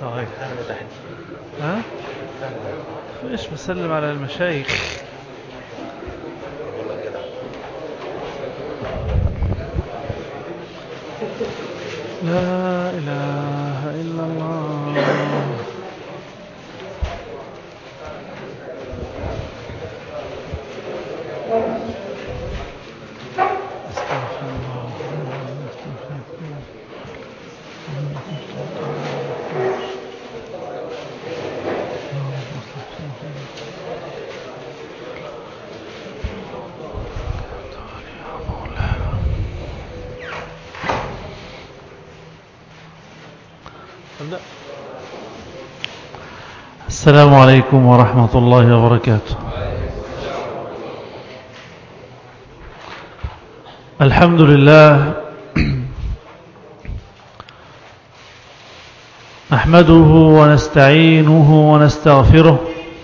صحيح ها ايش بسلم على المشايخ لا إله إلا الله استغفر الله السلام عليكم ورحمة الله وبركاته الحمد لله نحمده ونستعينه ونستغفره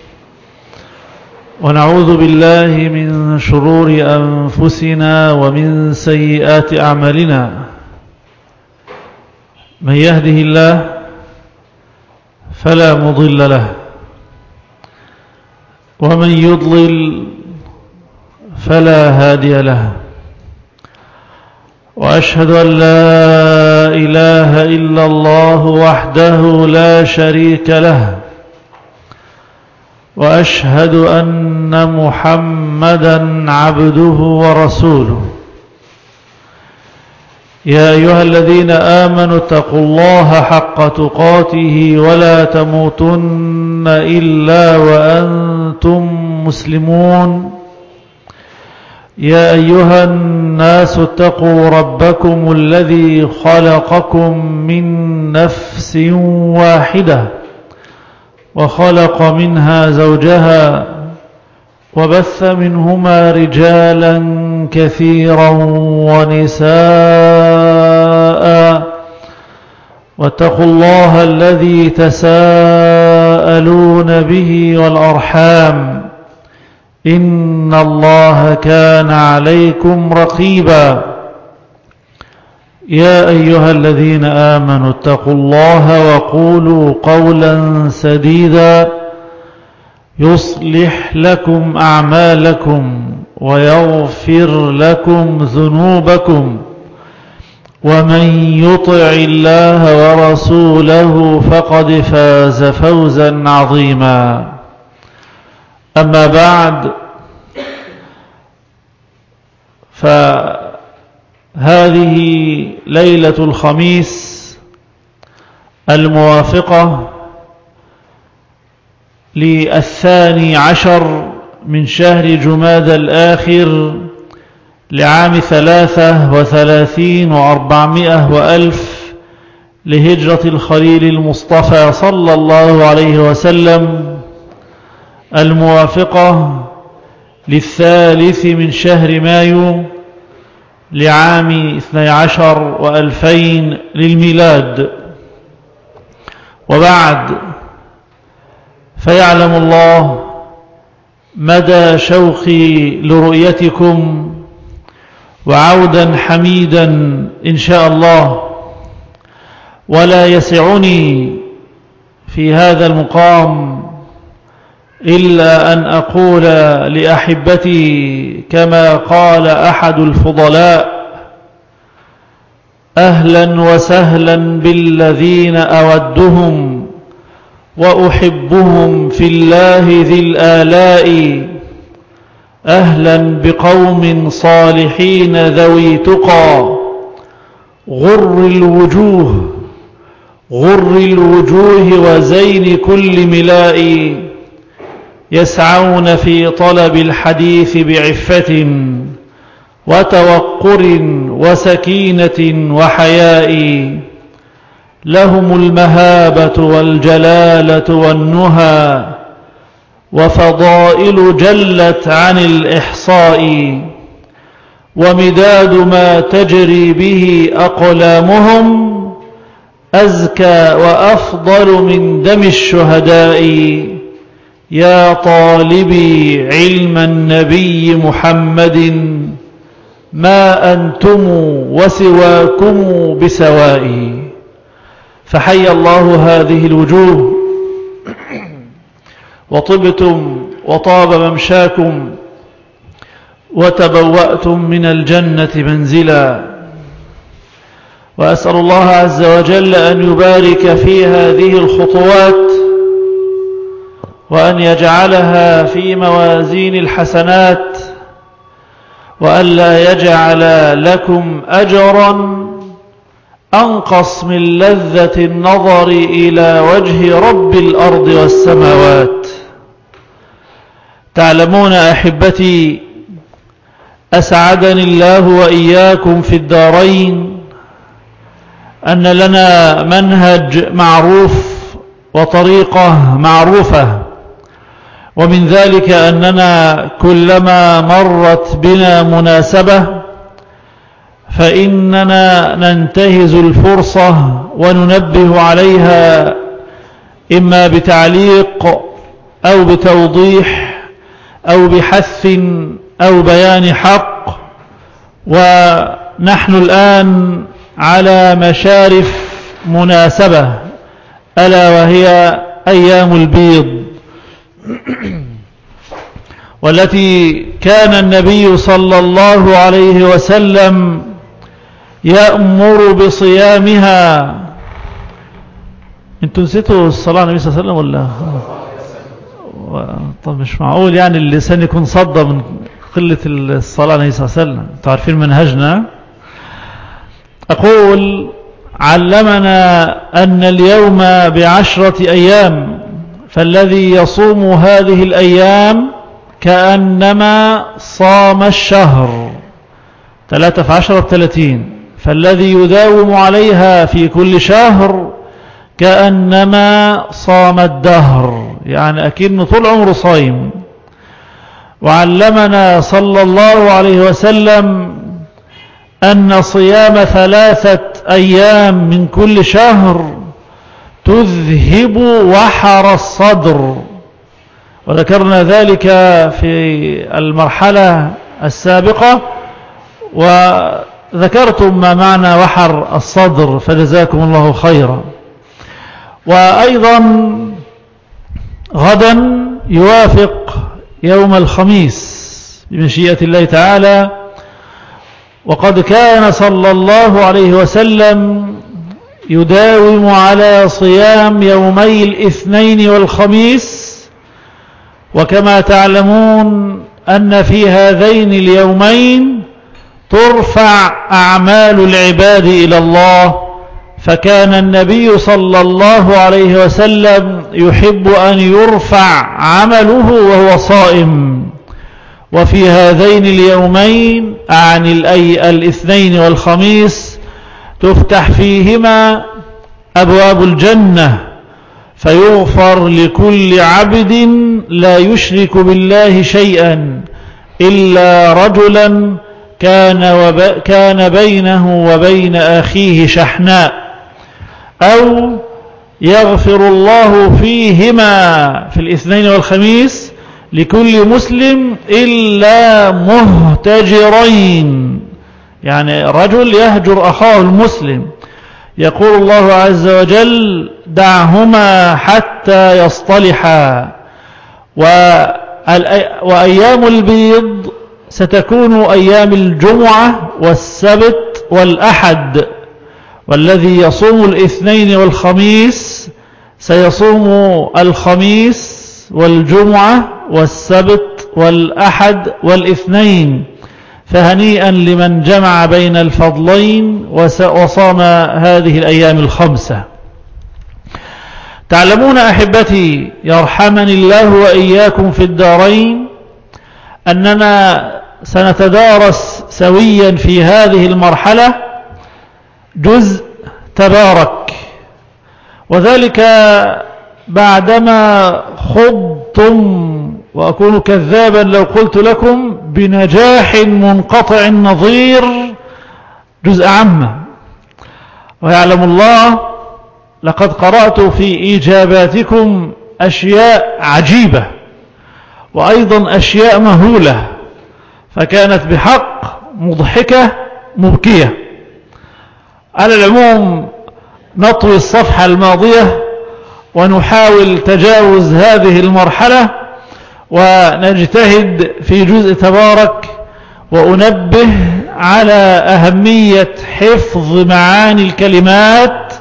ونعوذ بالله من شرور أنفسنا ومن سيئات أعمالنا من يهده الله فلا مضل له ومن يضلل فلا هادي له وأشهد أن لا إله إلا الله وحده لا شريك له وأشهد أن محمدا عبده ورسوله يا أيها الذين آمنوا اتقوا الله حق تقاته ولا تموتن إلا وأنتم مسلمون يا أيها الناس اتقوا ربكم الذي خلقكم من نفس واحدة وخلق منها زوجها وبث منهما رجالا كثيرا ونساء واتقوا الله الذي تساءلون به والأرحام إن الله كان عليكم رقيبا يا أيها الذين آمنوا اتقوا الله وقولوا قولا سديدا يصلح لكم أعمالكم ويغفر لكم ذنوبكم ومن يطع الله ورسوله فقد فاز فوزا عظيما أما بعد فهذه ليلة الخميس الموافقة للثاني عشر من شهر جماد الآخر لعام ثلاثة وثلاثين وأربعمائة وألف لهجرة الخليل المصطفى صلى الله عليه وسلم الموافقة للثالث من شهر مايو لعام اثني عشر وألفين للميلاد وبعد فيعلم الله مدى شوقي لرؤيتكم وعودا حميدا إن شاء الله ولا يسعني في هذا المقام إلا أن أقول لأحبتي كما قال أحد الفضلاء أهلا وسهلا بالذين أودهم وأحبهم في الله ذي الآلاء أهلا بقوم صالحين ذوي تقى غر الوجوه غر الوجوه وزين كل ملاء يسعون في طلب الحديث بعفة وتوقر وسكينة وحياء لهم المهابة والجلالة والنهى وفضائل جلت عن الإحصاء ومداد ما تجري به أقلامهم أزكى وأفضل من دم الشهداء يا طالبي علم النبي محمد ما أنتم وسواكم بسواء فحي الله هذه الوجوه وطبتم وطاب ممشاكم وتبوأتم من الجنة منزلا وأسأل الله عز وجل أن يبارك في هذه الخطوات وأن يجعلها في موازين الحسنات وأن لا يجعل لكم أجرا أنقص من لذة النظر إلى وجه رب الأرض والسماوات تعلمون أحبتي أسعدني الله وإياكم في الدارين أن لنا منهج معروف وطريقة معروفة ومن ذلك أننا كلما مرت بنا مناسبة فإننا ننتهز الفرصة وننبه عليها إما بتعليق أو بتوضيح أو بحث أو بيان حق ونحن الآن على مشارف مناسبة ألا وهي أيام البيض والتي كان النبي صلى الله عليه وسلم يأمر بصيامها انتوا نسيتوا الصلاة على النبي صلى الله عليه وسلم ولا طب مش معقول يعني اللسان يكون صدى من قلة الصلاة عليه الصلاة والسلام تعرفين منهجنا أقول علمنا أن اليوم بعشرة أيام فالذي يصوم هذه الأيام كأنما صام الشهر ثلاثة في عشرة بثلاثين فالذي يداوم عليها في كل شهر كأنما صام الدهر يعني أكن طول عمره صايم وعلمنا صلى الله عليه وسلم أن صيام ثلاثة أيام من كل شهر تذهب وحر الصدر وذكرنا ذلك في المرحلة السابقة وذكرتم ما معنى وحر الصدر فجزاكم الله خيرا وأيضا غدا يوافق يوم الخميس بمشيئة الله تعالى وقد كان صلى الله عليه وسلم يداوم على صيام يومي الاثنين والخميس وكما تعلمون أن في هذين اليومين ترفع أعمال العباد إلى الله فكان النبي صلى الله عليه وسلم يحب أن يرفع عمله وهو صائم وفي هذين اليومين عن الاثنين والخميس تفتح فيهما أبواب الجنة فيغفر لكل عبد لا يشرك بالله شيئا إلا رجلا كان, وب... كان بينه وبين أخيه شحناء أو يغفر الله فيهما في الاثنين والخميس لكل مسلم إلا مهتجرين يعني رجل يهجر أخاه المسلم يقول الله عز وجل دعهما حتى يصطلحا وأيام البيض ستكون أيام الجمعة والسبت والأحد والذي يصوم الاثنين والخميس سيصوم الخميس والجمعة والسبت والأحد والاثنين فهنيئا لمن جمع بين الفضلين وصام هذه الأيام الخمسة تعلمون أحبتي يرحمني الله وإياكم في الدارين أننا سنتدارس سويا في هذه المرحلة جزء تبارك وذلك بعدما خضتم وأكون كذابا لو قلت لكم بنجاح منقطع النظير جزء عامة ويعلم الله لقد قرأت في إجاباتكم أشياء عجيبة وأيضا أشياء مهولة فكانت بحق مضحكة مبكية على العموم نطوي الصفحة الماضية ونحاول تجاوز هذه المرحلة ونجتهد في جزء تبارك وأنبه على أهمية حفظ معاني الكلمات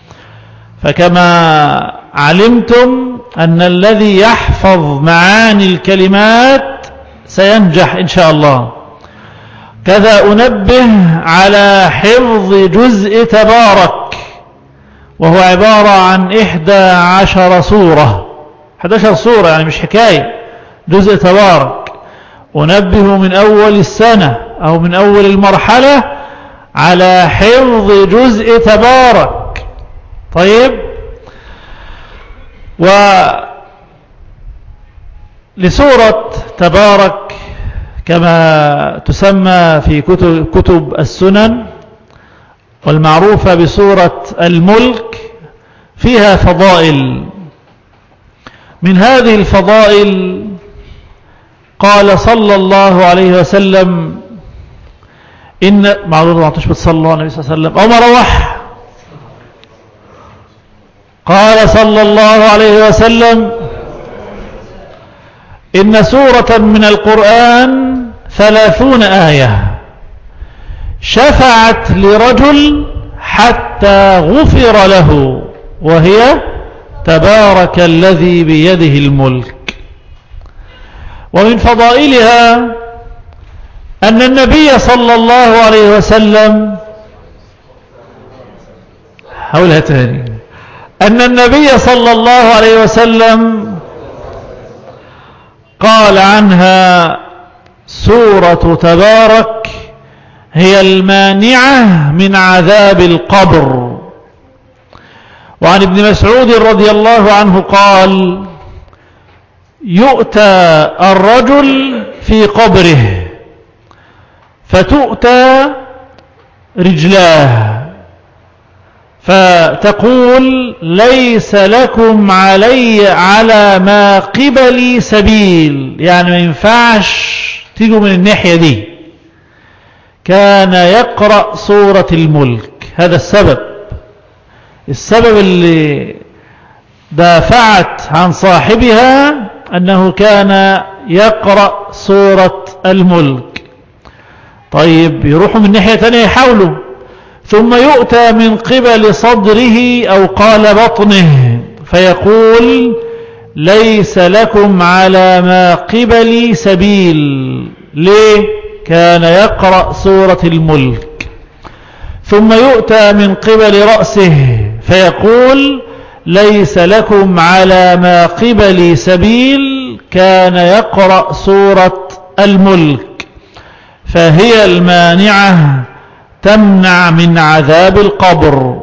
فكما علمتم أن الذي يحفظ معاني الكلمات سينجح إن شاء الله كذا أنبه على حفظ جزء تبارك وهو عبارة عن إحدى عشر سورة 11 سورة يعني مش حكاية جزء تبارك أنبه من أول السنة أو من أول المرحلة على حفظ جزء تبارك طيب و لسورة تبارك كما تسمى في كتب, كتب السنن والمعروفة بسورة الملك فيها فضائل من هذه الفضائل قال صلى الله عليه وسلم إن معروف ما عطوش بتصلى الله عليه وسلم أو مروح قال صلى الله عليه وسلم إن سورة من القرآن ثلاثون آية شفعت لرجل حتى غفر له وهي تبارك الذي بيده الملك ومن فضائلها أن النبي صلى الله عليه وسلم حولها تاني أن النبي صلى الله عليه وسلم قال عنها سورة تبارك هي المانعة من عذاب القبر وعن ابن مسعود رضي الله عنه قال يؤتى الرجل في قبره فتؤتى رجلاه فتقول ليس لكم علي على ما قبلي سبيل يعني ما ينفعش تيجوا من الناحية دي كان يقرأ سورة الملك هذا السبب السبب اللي دافعت عن صاحبها أنه كان يقرأ سورة الملك طيب يروحوا من ناحية ثانية يحاولوا ثم يؤتى من قبل صدره أو قال بطنه فيقول ليس لكم على ما قبلي سبيل ليه كان يقرأ سورة الملك ثم يؤتى من قبل رأسه فيقول ليس لكم على ما قبلي سبيل كان يقرأ سورة الملك فهي المانعة تمنع من عذاب القبر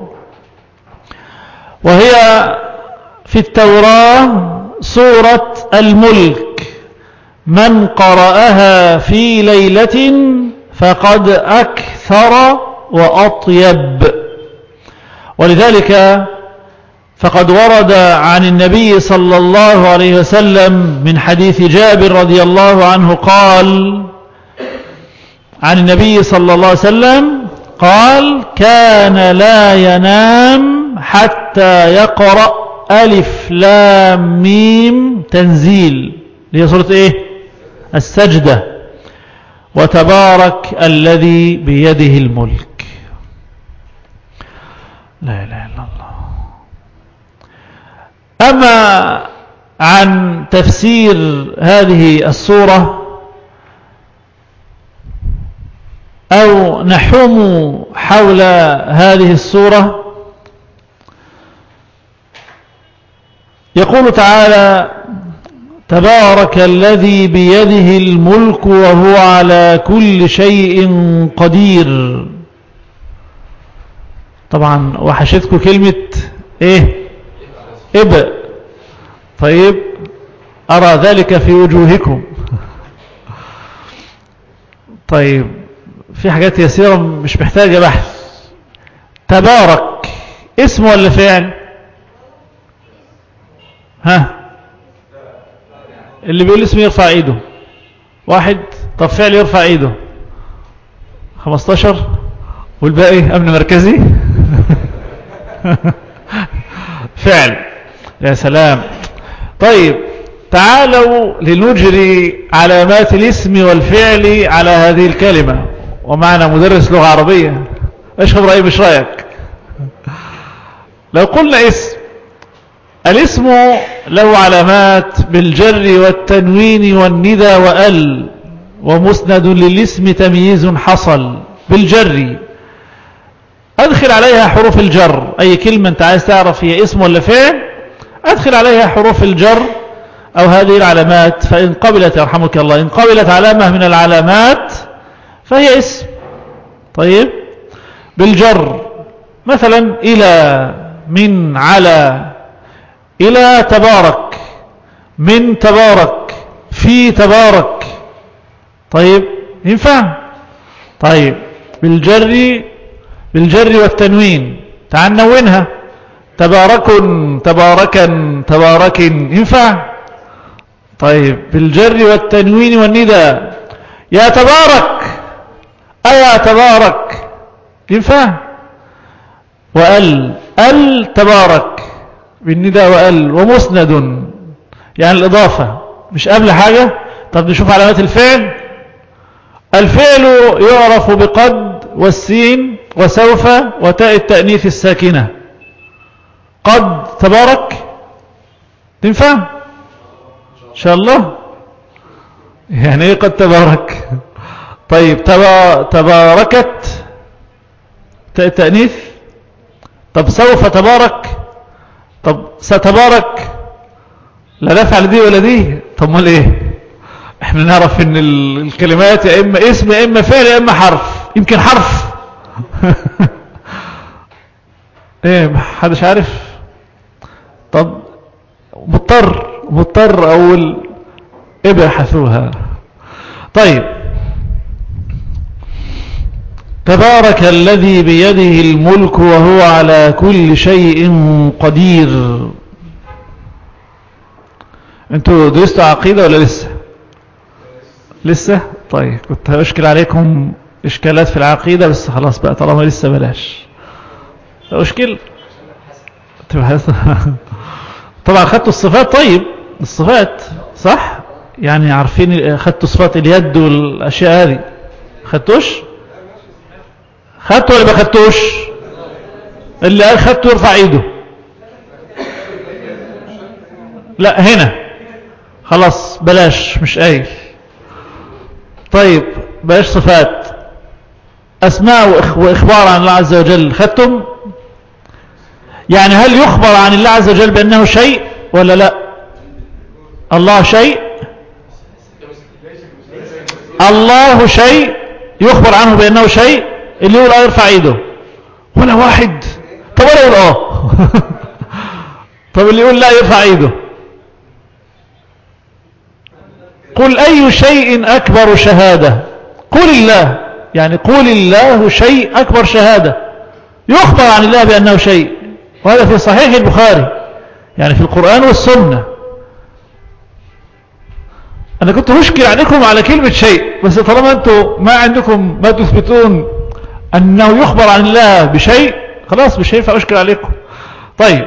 وهي في التوراة سورة الملك من قرأها في ليلة فقد أكثر وأطيب ولذلك فقد ورد عن النبي صلى الله عليه وسلم من حديث جابر رضي الله عنه قال عن النبي صلى الله عليه وسلم قال كان لا ينام حتى يقرأ ألف لام ميم تنزيل هي سورة إيه السجدة وتبارك الذي بيده الملك لا إله إلا الله أما عن تفسير هذه السورة أو نحوم حول هذه السورة يقول تعالى تبارك الذي بيده الملك وهو على كل شيء قدير طبعا وحشتكم كلمة ايه ابق طيب أرى ذلك في وجوهكم طيب في حاجات يسيرة مش محتاجة بحث تبارك اسم ولا فعل ها اللي بيقول اسم يرفع ايده واحد طب فعل يرفع ايده 15 والباقي امن مركزي فعل يا سلام طيب تعالوا لنجري علامات الاسم والفعل على هذه الكلمة ومعنا مدرس لغة عربية ايش ابراهيم ايش رايك لو قلنا اسم الاسم له علامات بالجر والتنوين والندى وال ومسند للاسم تمييز حصل بالجر ادخل عليها حروف الجر اي كلمة انت عايز تعرف هي اسم ولا فعل ادخل عليها حروف الجر او هذه العلامات فان قبلت يرحمك الله ان قبلت علامة من العلامات فهي اسم طيب بالجر مثلا الى من على الى تبارك من تبارك في تبارك طيب ينفع طيب بالجر بالجر والتنوين تعال نونها تبارك تباركا تبارك ينفع طيب بالجر والتنوين والندى يا تبارك أيا تبارك ينفع وأل أل تبارك بالندى وأل ومسند يعني الإضافة مش قبل حاجة طب نشوف علامات الفعل الفعل يعرف بقد والسين وسوف وتاء التأنيث الساكنة قد تبارك تنفع إن شاء الله يعني ايه قد تبارك طيب تباركت تاء التأنيث طب سوف تبارك طب ستبارك لا نفعل دي ولا دي طب مال ايه احنا نعرف ان الكلمات يا اما اسم يا اما فعل يا اما حرف يمكن حرف ايه محدش عارف طب مضطر مضطر اقول ابحثوها طيب تبارك الذي بيده الملك وهو على كل شيء قدير انتوا درستوا عقيدة ولا لسه لسه طيب كنت هشكل عليكم اشكالات في العقيدة بس خلاص بقى طالما لسه بلاش اشكل طبعا خدتوا الصفات طيب الصفات صح يعني عارفين خدتوا صفات اليد والاشياء هذه خدتوش خدتوا ولا ما خدتوش اللي قال خدته يرفع ايده لا هنا خلاص بلاش مش قايل طيب بلاش صفات أسماء وإخبار عن الله عز وجل خدتم يعني هل يخبر عن الله عز وجل بأنه شيء ولا لا الله شيء الله شيء يخبر عنه بأنه شيء اللي يقول اه يرفع ايده ولا واحد طب ولا يقول اه طب اللي يقول لا يرفع ايده قل أي شيء أكبر شهادة قل الله يعني قول الله شيء أكبر شهادة يخبر عن الله بأنه شيء وهذا في صحيح البخاري يعني في القرآن والسنة أنا كنت مشكل عليكم على كلمة شيء بس طالما أنتم ما عندكم ما تثبتون أنه يخبر عن الله بشيء خلاص مش هينفع أشكل عليكم طيب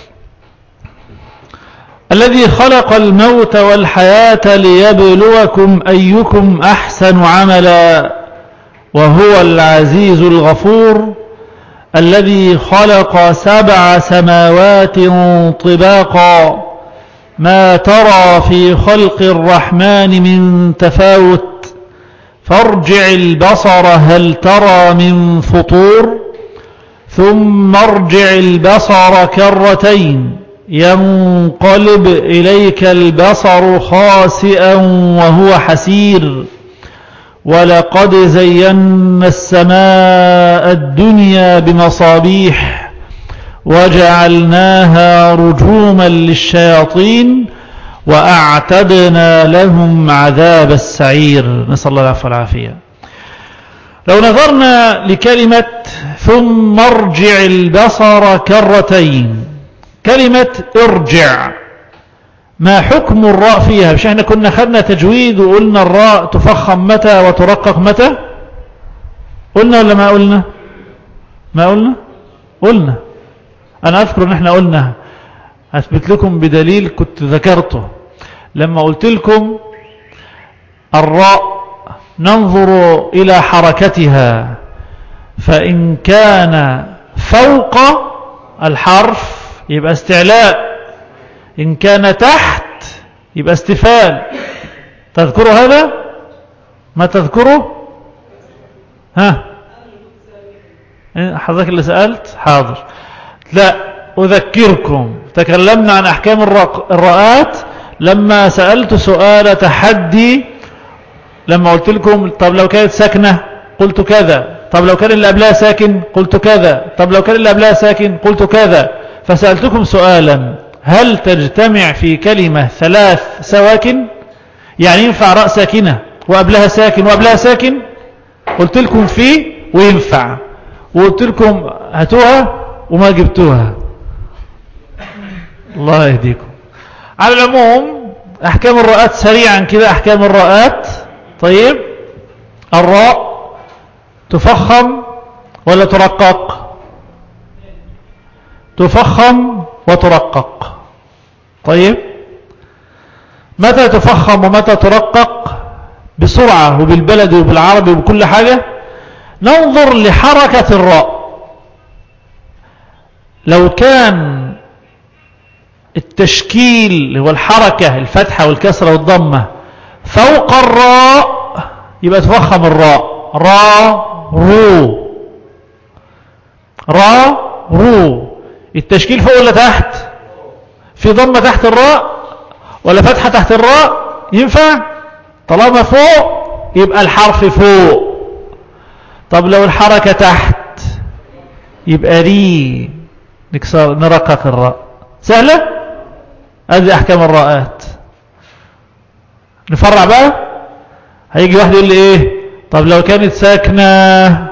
الذي خلق الموت والحياة ليبلوكم أيكم أحسن عملا وهو العزيز الغفور الذي خلق سبع سماوات طباقا ما ترى في خلق الرحمن من تفاوت فارجع البصر هل ترى من فطور ثم ارجع البصر كرتين ينقلب إليك البصر خاسئا وهو حسير ولقد زينا السماء الدنيا بمصابيح وجعلناها رجوما للشياطين وأعتدنا لهم عذاب السعير نسأل الله العفو والعافية لو نظرنا لكلمة ثم ارجع البصر كرتين كلمة ارجع ما حكم الراء فيها مش احنا كنا خدنا تجويد وقلنا الراء تفخم متى وترقق متى قلنا ولا ما قلنا ما قلنا قلنا أنا أذكر أن احنا قلنا أثبت لكم بدليل كنت ذكرته لما قلت لكم الراء ننظر إلى حركتها فإن كان فوق الحرف يبقى استعلاء إن كان تحت يبقى استفال تذكروا هذا ما تذكره ها حضرتك اللي سألت حاضر لا أذكركم تكلمنا عن أحكام الرآت لما سألت سؤال تحدي لما قلت لكم طب لو كانت ساكنة قلت كذا طب لو كان اللي قبلها ساكن قلت كذا طب لو كان اللي قبلها ساكن قلت كذا فسألتكم سؤالا هل تجتمع في كلمة ثلاث سواكن يعني ينفع راء ساكنة وقبلها ساكن وقبلها ساكن قلت لكم فيه وينفع وقلت لكم هاتوها وما جبتوها الله يهديكم على العموم أحكام الرآت سريعا كده أحكام الرآت طيب الراء تفخم ولا ترقق تفخم وترقق طيب متى تفخم ومتى ترقق بسرعة وبالبلد وبالعربي وبكل حاجة ننظر لحركة الراء لو كان التشكيل هو الحركة الفتحة والكسرة والضمة فوق الراء يبقى تفخم الراء را رو را رو التشكيل فوق ولا تحت في ضمة تحت الراء ولا فتحة تحت الراء ينفع طالما فوق يبقى الحرف فوق طب لو الحركة تحت يبقى ري نكسر نرقق الراء سهلة هذه أحكام الراءات نفرع بقى هيجي واحد يقول لي ايه طب لو كانت ساكنة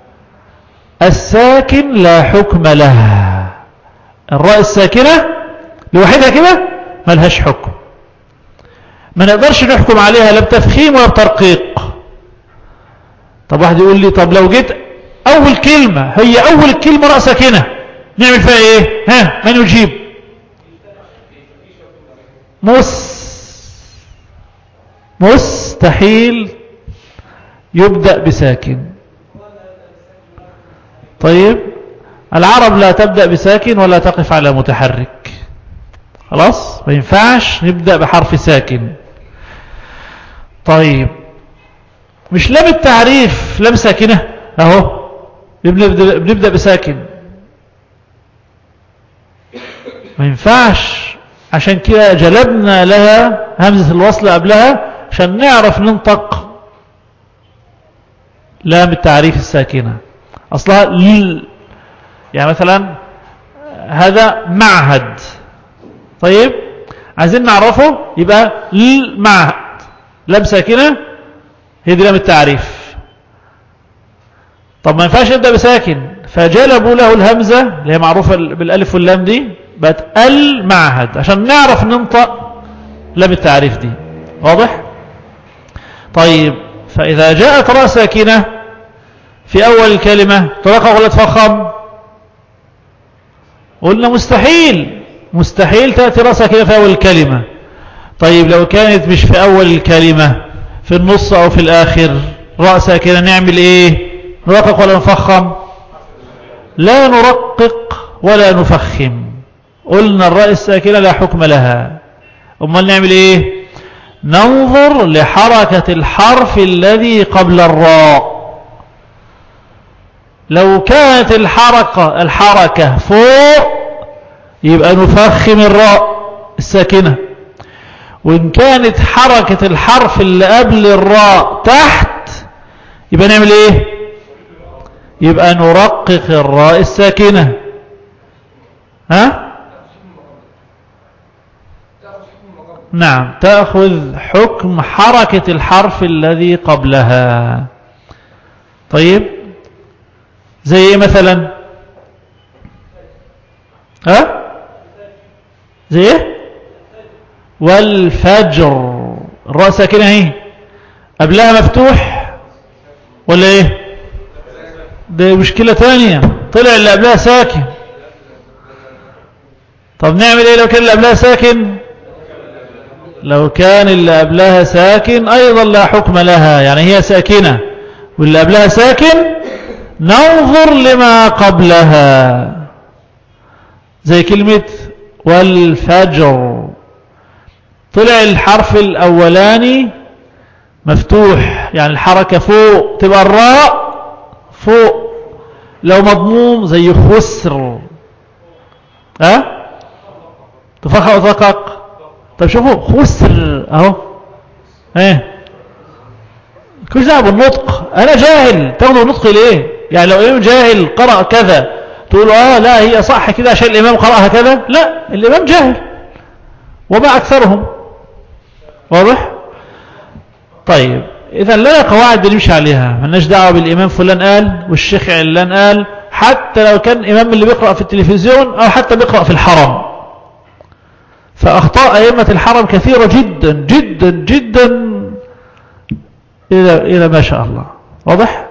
الساكن لا حكم لها الراء الساكنة لوحدها كده ملهاش حكم ما نقدرش نحكم عليها لا بتفخيم ولا بترقيق طب واحد يقول لي طب لو جيت اول كلمة هي اول كلمة راء ساكنة نعمل فيها ايه ها من يجيب مس مستحيل يبدأ بساكن طيب العرب لا تبدأ بساكن ولا تقف على متحرك خلاص ما ينفعش نبدأ بحرف ساكن طيب مش لام التعريف لام ساكنة اهو بنبدأ, بنبدأ بساكن ما ينفعش عشان كده جلبنا لها همزة الوصل قبلها عشان نعرف ننطق لام التعريف الساكنة أصلها ل يعني مثلا هذا معهد طيب عايزين نعرفه يبقى المعهد لام ساكنة هي دي لام التعريف طب ما ينفعش نبدأ بساكن فجلبوا له الهمزة اللي هي معروفة بالالف واللام دي بقت المعهد عشان نعرف ننطق لام التعريف دي واضح طيب فإذا جاءت راء ساكنة في أول الكلمة ترقق ولا تفخم قلنا مستحيل مستحيل تأتي راء ساكنة في أول الكلمة طيب لو كانت مش في أول الكلمة في النص أو في الآخر راء ساكنة نعمل إيه نرقق ولا نفخم لا نرقق ولا نفخم قلنا الراء الساكنة لا حكم لها أمال نعمل إيه ننظر لحركة الحرف الذي قبل الراء لو كانت الحركة الحركة فوق يبقى نفخم الراء الساكنة وإن كانت حركة الحرف اللي قبل الراء تحت يبقى نعمل ايه يبقى نرقق الراء الساكنة ها نعم تأخذ حكم حركة الحرف الذي قبلها طيب زي ايه مثلا ها زي ايه والفجر الراء ساكنه اهي قبلها مفتوح ولا ايه ده مشكلة تانية طلع اللي قبلها ساكن طب نعمل ايه لو كان اللي قبلها ساكن لو كان اللي قبلها ساكن ايضا لا حكم لها يعني هي ساكنة واللي قبلها ساكن ننظر لما قبلها زي كلمة والفجر طلع الحرف الأولاني مفتوح يعني الحركة فوق تبقى الراء فوق لو مضموم زي خسر ها أه؟ تفخر وتقق طب شوفوا خسر اهو ايه كل ده بالنطق انا جاهل تاخدوا النطق ليه يعني لو امام جاهل قرأ كذا تقول اه لا هي صح كده عشان الامام قرأها كذا لا الامام جاهل وما اكثرهم واضح طيب اذا لنا قواعد بنمشي عليها مالناش دعوه بالامام فلان قال والشيخ علان قال حتى لو كان امام اللي بيقرأ في التلفزيون او حتى بيقرأ في الحرم فاخطاء ائمه الحرم كثيره جدا جدا جدا الى الى ما شاء الله واضح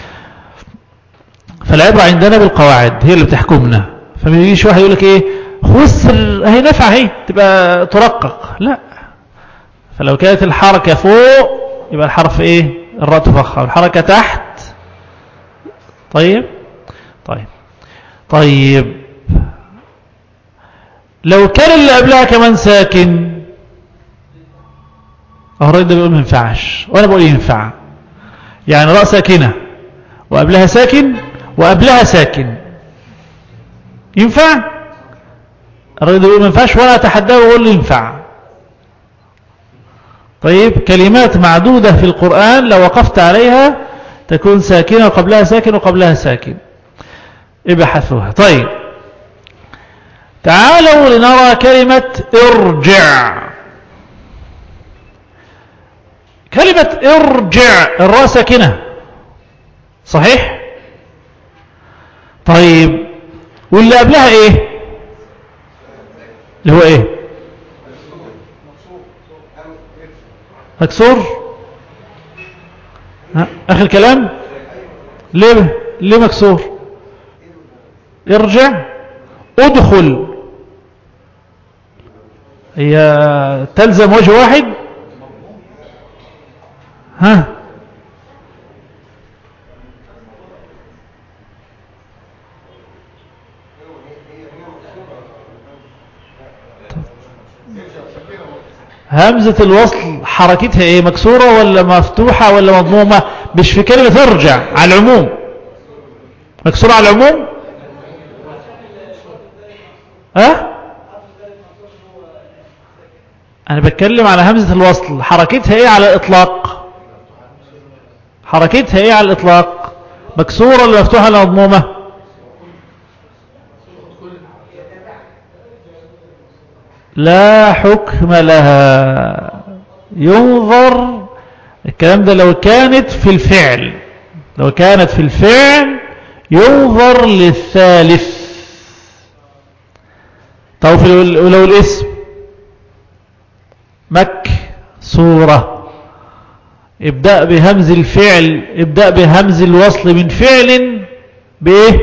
فالعبرة عندنا بالقواعد هي اللي بتحكمنا فما يجيش واحد يقول لك ايه خسر اهي نفع اهي تبقى ترقق لا فلو كانت الحركة فوق يبقى الحرف ايه الراء تفخم الحركة تحت طيب طيب طيب لو كان اللي قبلها كمان ساكن اهو الراجل ده بيقول ما ينفعش وانا بقول ينفع يعني راء ساكنه وقبلها ساكن وقبلها ساكن ينفع الراجل ده بيقول ما ينفعش ولا اتحداه واقول له ينفع طيب كلمات معدودة في القرآن لو وقفت عليها تكون ساكنة وقبلها ساكن وقبلها ساكن ابحثوها طيب تعالوا لنرى كلمة ارجع كلمة ارجع الراء ساكنة صحيح طيب واللي قبلها ايه اللي هو ايه مكسور ها اخر كلام ليه ليه مكسور ارجع ادخل هي تلزم وجه واحد ها همزة الوصل حركتها ايه مكسورة ولا مفتوحة ولا مضمومة مش في كلمة ارجع على العموم مكسورة على العموم ها انا بتكلم على همزة الوصل حركتها ايه على الاطلاق حركتها ايه على الاطلاق مكسورة ولا مفتوحة ولا مضمومة لا حكم لها ينظر الكلام ده لو كانت في الفعل لو كانت في الفعل ينظر للثالث طب لو الاسم مك سورة ابدأ بهمز الفعل ابدأ بهمز الوصل من فعل بايه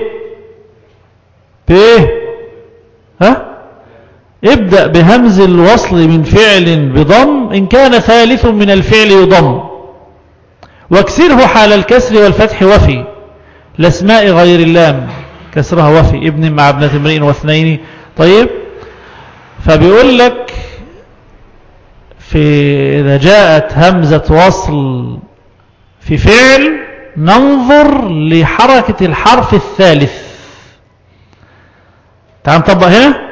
بايه ها ابدأ بهمز الوصل من فعل بضم إن كان ثالث من الفعل يضم واكسره حال الكسر والفتح وفي لاسماء غير اللام كسرها وفي ابن مع ابنة امرئ واثنين طيب فبيقول لك في إذا جاءت همزة وصل في فعل ننظر لحركة الحرف الثالث تعال نطبق هنا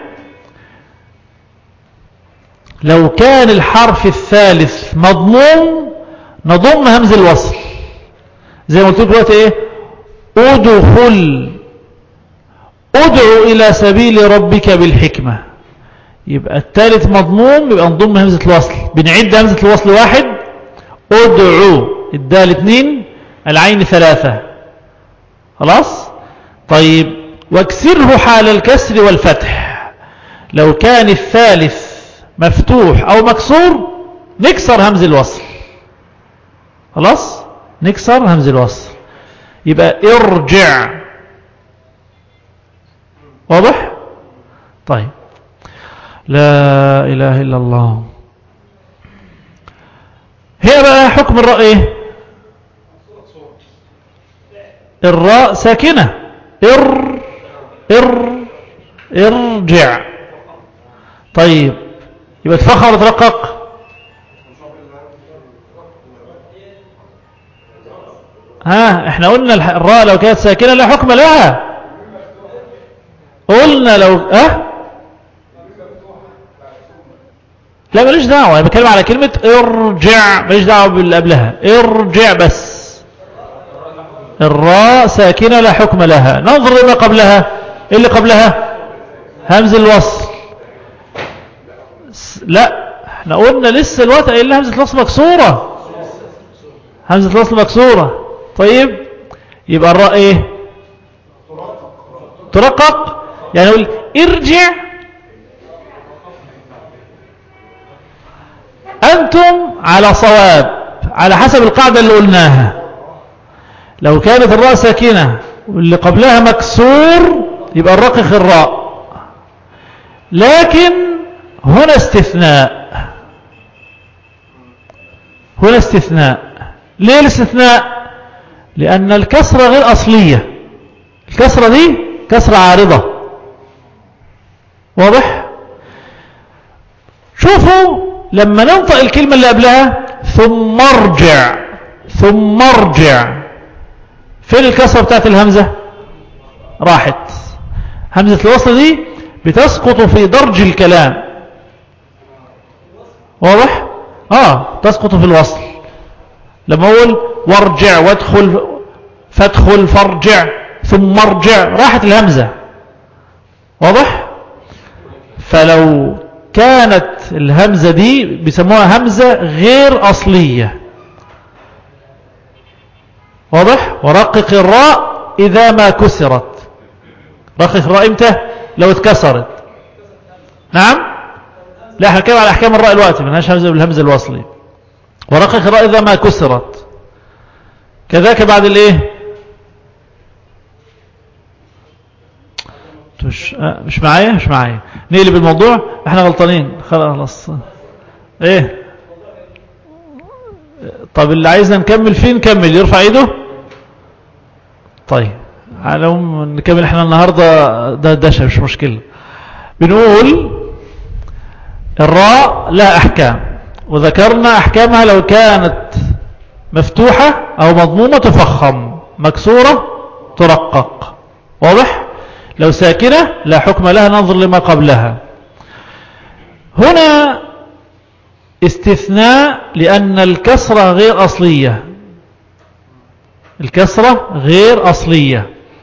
لو كان الحرف الثالث مضموم نضم همز الوصل زي ما قلت لك دلوقتي ايه ادخل ادعو الى سبيل ربك بالحكمة يبقى الثالث مضموم يبقى نضم همزة الوصل بنعد همزة الوصل واحد ادعو الدال اثنين العين ثلاثة خلاص طيب واكسره حال الكسر والفتح لو كان الثالث مفتوح أو مكسور نكسر همز الوصل خلاص نكسر همز الوصل يبقى ارجع واضح طيب لا إله إلا الله هي بقى حكم الراء ايه الراء ساكنة ار ار ارجع طيب يبقى تفخر وترقق ها احنا قلنا الراء لو كانت ساكنة لا حكم لها قلنا لو اه لا ماليش دعوة انا بتكلم على كلمة ارجع ماليش دعوة باللي قبلها ارجع بس الراء ساكنة لا حكم لها ننظر لما قبلها ايه اللي قبلها همز الوصل لا احنا قلنا لسه الوقت قايل همزة الوصل مكسورة همزة الوصل مكسورة طيب يبقى الراء ايه ترقق يعني نقول ارجع أنتم على صواب على حسب القاعدة اللي قلناها لو كانت الراء ساكنة واللي قبلها مكسور يبقى الرقق الراء لكن هنا استثناء هنا استثناء ليه الاستثناء لأن الكسرة غير أصلية الكسرة دي كسرة عارضة واضح شوفوا لما ننطق الكلمة اللي قبلها ثم ارجع ثم ارجع فين الكسرة بتاعت الهمزة راحت همزة الوصل دي بتسقط في درج الكلام واضح اه تسقط في الوصل لما اقول وارجع وادخل فادخل فارجع ثم ارجع راحت الهمزة واضح فلو كانت الهمزة دي بيسموها همزة غير أصلية واضح ورقق الراء إذا ما كسرت رقق الراء امتى لو اتكسرت نعم لا احنا كده على احكام الراء الوقت منهاش همزة بالهمزة الوصلي ورقق الراء إذا ما كسرت كذاك بعد الايه مش آه، مش معايا مش معايا نقلب الموضوع احنا غلطانين خلاص ايه طب اللي عايزنا نكمل فين نكمل يرفع ايده طيب على نكمل احنا النهاردة ده دشة مش مشكلة بنقول الراء لا احكام وذكرنا احكامها لو كانت مفتوحة او مضمومة تفخم مكسورة ترقق واضح لو ساكنة لا حكم لها ننظر لما قبلها هنا استثناء لأن الكسرة غير أصلية الكسرة غير أصلية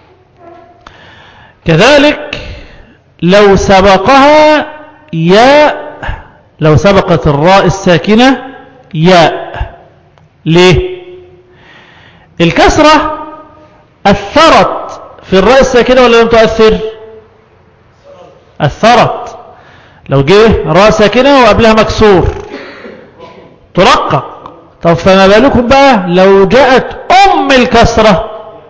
كذلك لو سبقها ياء لو سبقت الراء الساكنة ياء ليه الكسرة أثرت في الراء الساكنة ولا لم تؤثر أثرت لو جه راء ساكنة وقبلها مكسور ترقق طب فما بالكم بقى لو جاءت أم الكسرة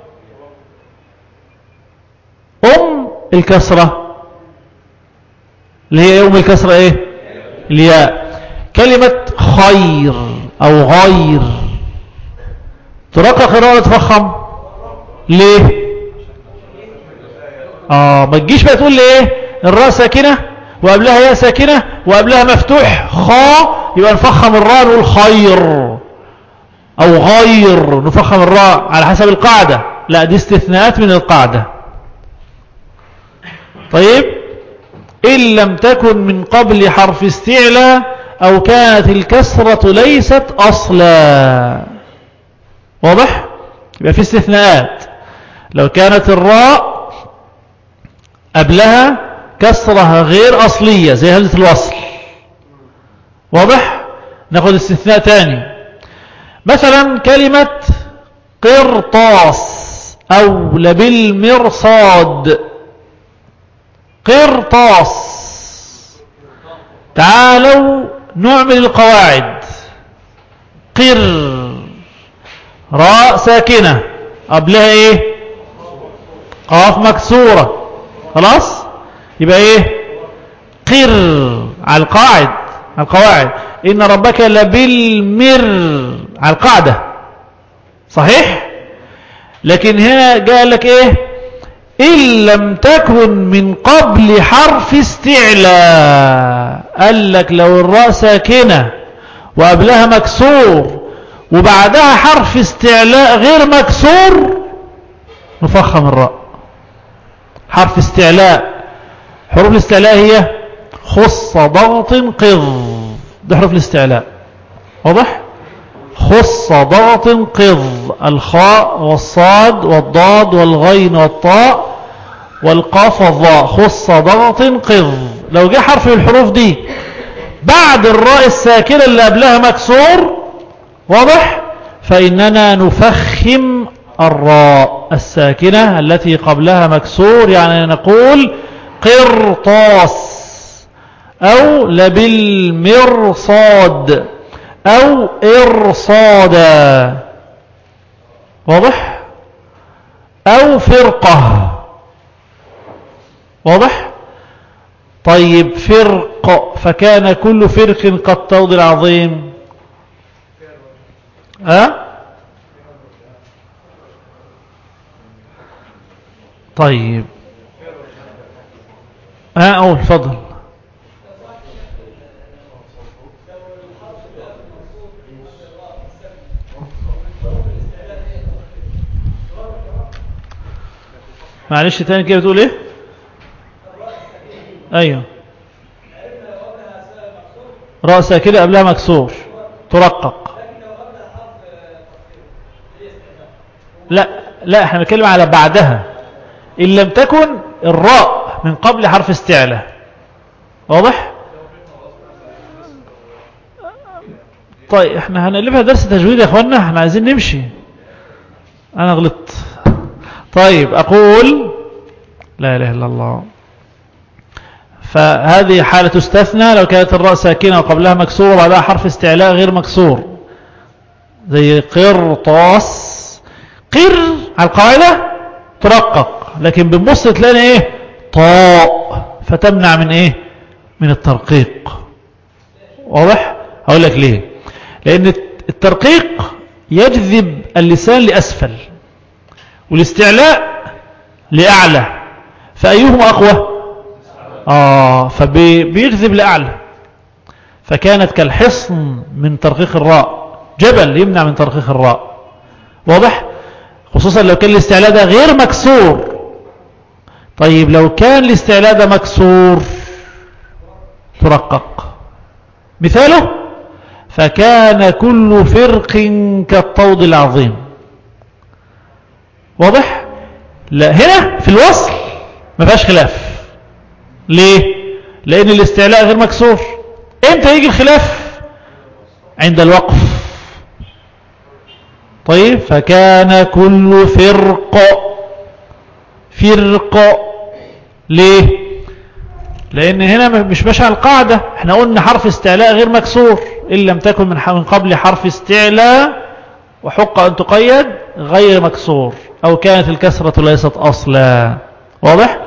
أم الكسرة اللي هي يوم الكسرة ايه الياء كلمة خير أو غير ترقق الراء تفخم ليه اه ما تجيش بقى تقول لي ايه الراء ساكنه وقبلها ياء ساكنه وقبلها مفتوح خا يبقى نفخم الراء نقول خير او غير نفخم الراء على حسب القاعده لا دي استثناءات من القاعده طيب إن لم تكن من قبل حرف استعلاء أو كانت الكسرة ليست أصلا واضح؟ يبقى في استثناءات لو كانت الراء قبلها كسرة غير أصلية زي همزة الوصل واضح ناخد استثناء تاني مثلا كلمة قرطاس أو لبالمرصاد قرطاس تعالوا نعمل القواعد قر راء ساكنة قبلها ايه قاف مكسورة خلاص يبقى ايه قر على القاعد على القواعد إن ربك لبالمر على القاعدة صحيح لكن هنا قال لك إيه إن لم تكن من قبل حرف استعلاء قال لك لو الراء ساكنة وقبلها مكسور وبعدها حرف استعلاء غير مكسور نفخم الراء حرف استعلاء حروف الاستعلاء هي خص ضغط قض ده حروف الاستعلاء واضح خص ضغط قض الخاء والصاد والضاد والغين والطاء والقاف والضاء خص ضغط قض لو جه حرف من الحروف دي بعد الراء الساكنة اللي قبلها مكسور واضح فإننا نفخم الراء الساكنة التي قبلها مكسور يعني نقول قرطاس أو لبالمرصاد أو إرصادا واضح أو فرقة واضح طيب فرق فكان كل فرق كالطود العظيم أه؟ طيب ها أه أقول فضل معلش تاني كده بتقول ايه ايوه رأسها كده قبلها مكسور ترقق لا لا احنا بنتكلم على بعدها ان لم تكن الراء من قبل حرف استعلاء واضح طيب احنا هنقلبها درس تجويد يا اخوانا احنا عايزين نمشي انا غلطت طيب أقول لا إله إلا الله فهذه حالة تستثنى لو كانت الراء ساكنة وقبلها مكسور وبعدها حرف استعلاء غير مكسور زي قرطاس قر على القاعدة ترقق لكن بنبص تلاقي ايه طاء فتمنع من ايه من الترقيق واضح هقول لك ليه لان الترقيق يجذب اللسان لأسفل والاستعلاء لأعلى فأيهما أقوى آه فبيجذب لأعلى فكانت كالحصن من ترقيق الراء جبل يمنع من ترقيق الراء واضح خصوصا لو كان الاستعلاء ده غير مكسور طيب لو كان الاستعلاء ده مكسور ترقق مثاله فكان كل فرق كالطود العظيم واضح لا هنا في الوصل ما فيهاش خلاف ليه لان الاستعلاء غير مكسور امتى يجي الخلاف عند الوقف طيب فكان كل فرق فرق ليه لان هنا مش ماشي على القاعدة احنا قلنا حرف استعلاء غير مكسور ان لم تكن من قبل حرف استعلاء وحق ان تقيد غير مكسور أو كانت الكسرة ليست أصلا واضح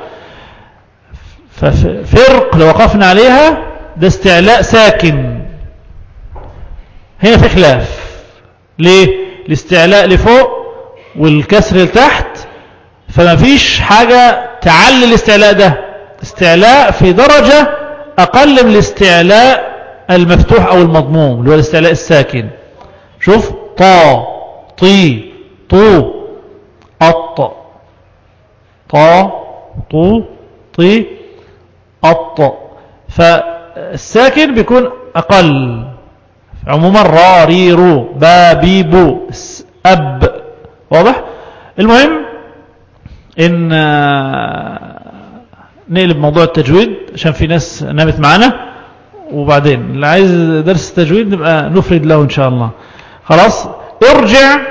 ففرق لو وقفنا عليها ده استعلاء ساكن هنا في خلاف ليه الاستعلاء لفوق والكسر لتحت فما فيش حاجة تعلي الاستعلاء ده استعلاء في درجة أقل من الاستعلاء المفتوح أو المضموم اللي هو الاستعلاء الساكن شوف طا طي طو أط طا طو طي أط فالساكن بيكون أقل عموما را ري رو با بي بو أب واضح المهم إن آه، نقلب موضوع التجويد عشان في ناس نامت معانا وبعدين اللي عايز درس التجويد نبقى نفرد له إن شاء الله خلاص ارجع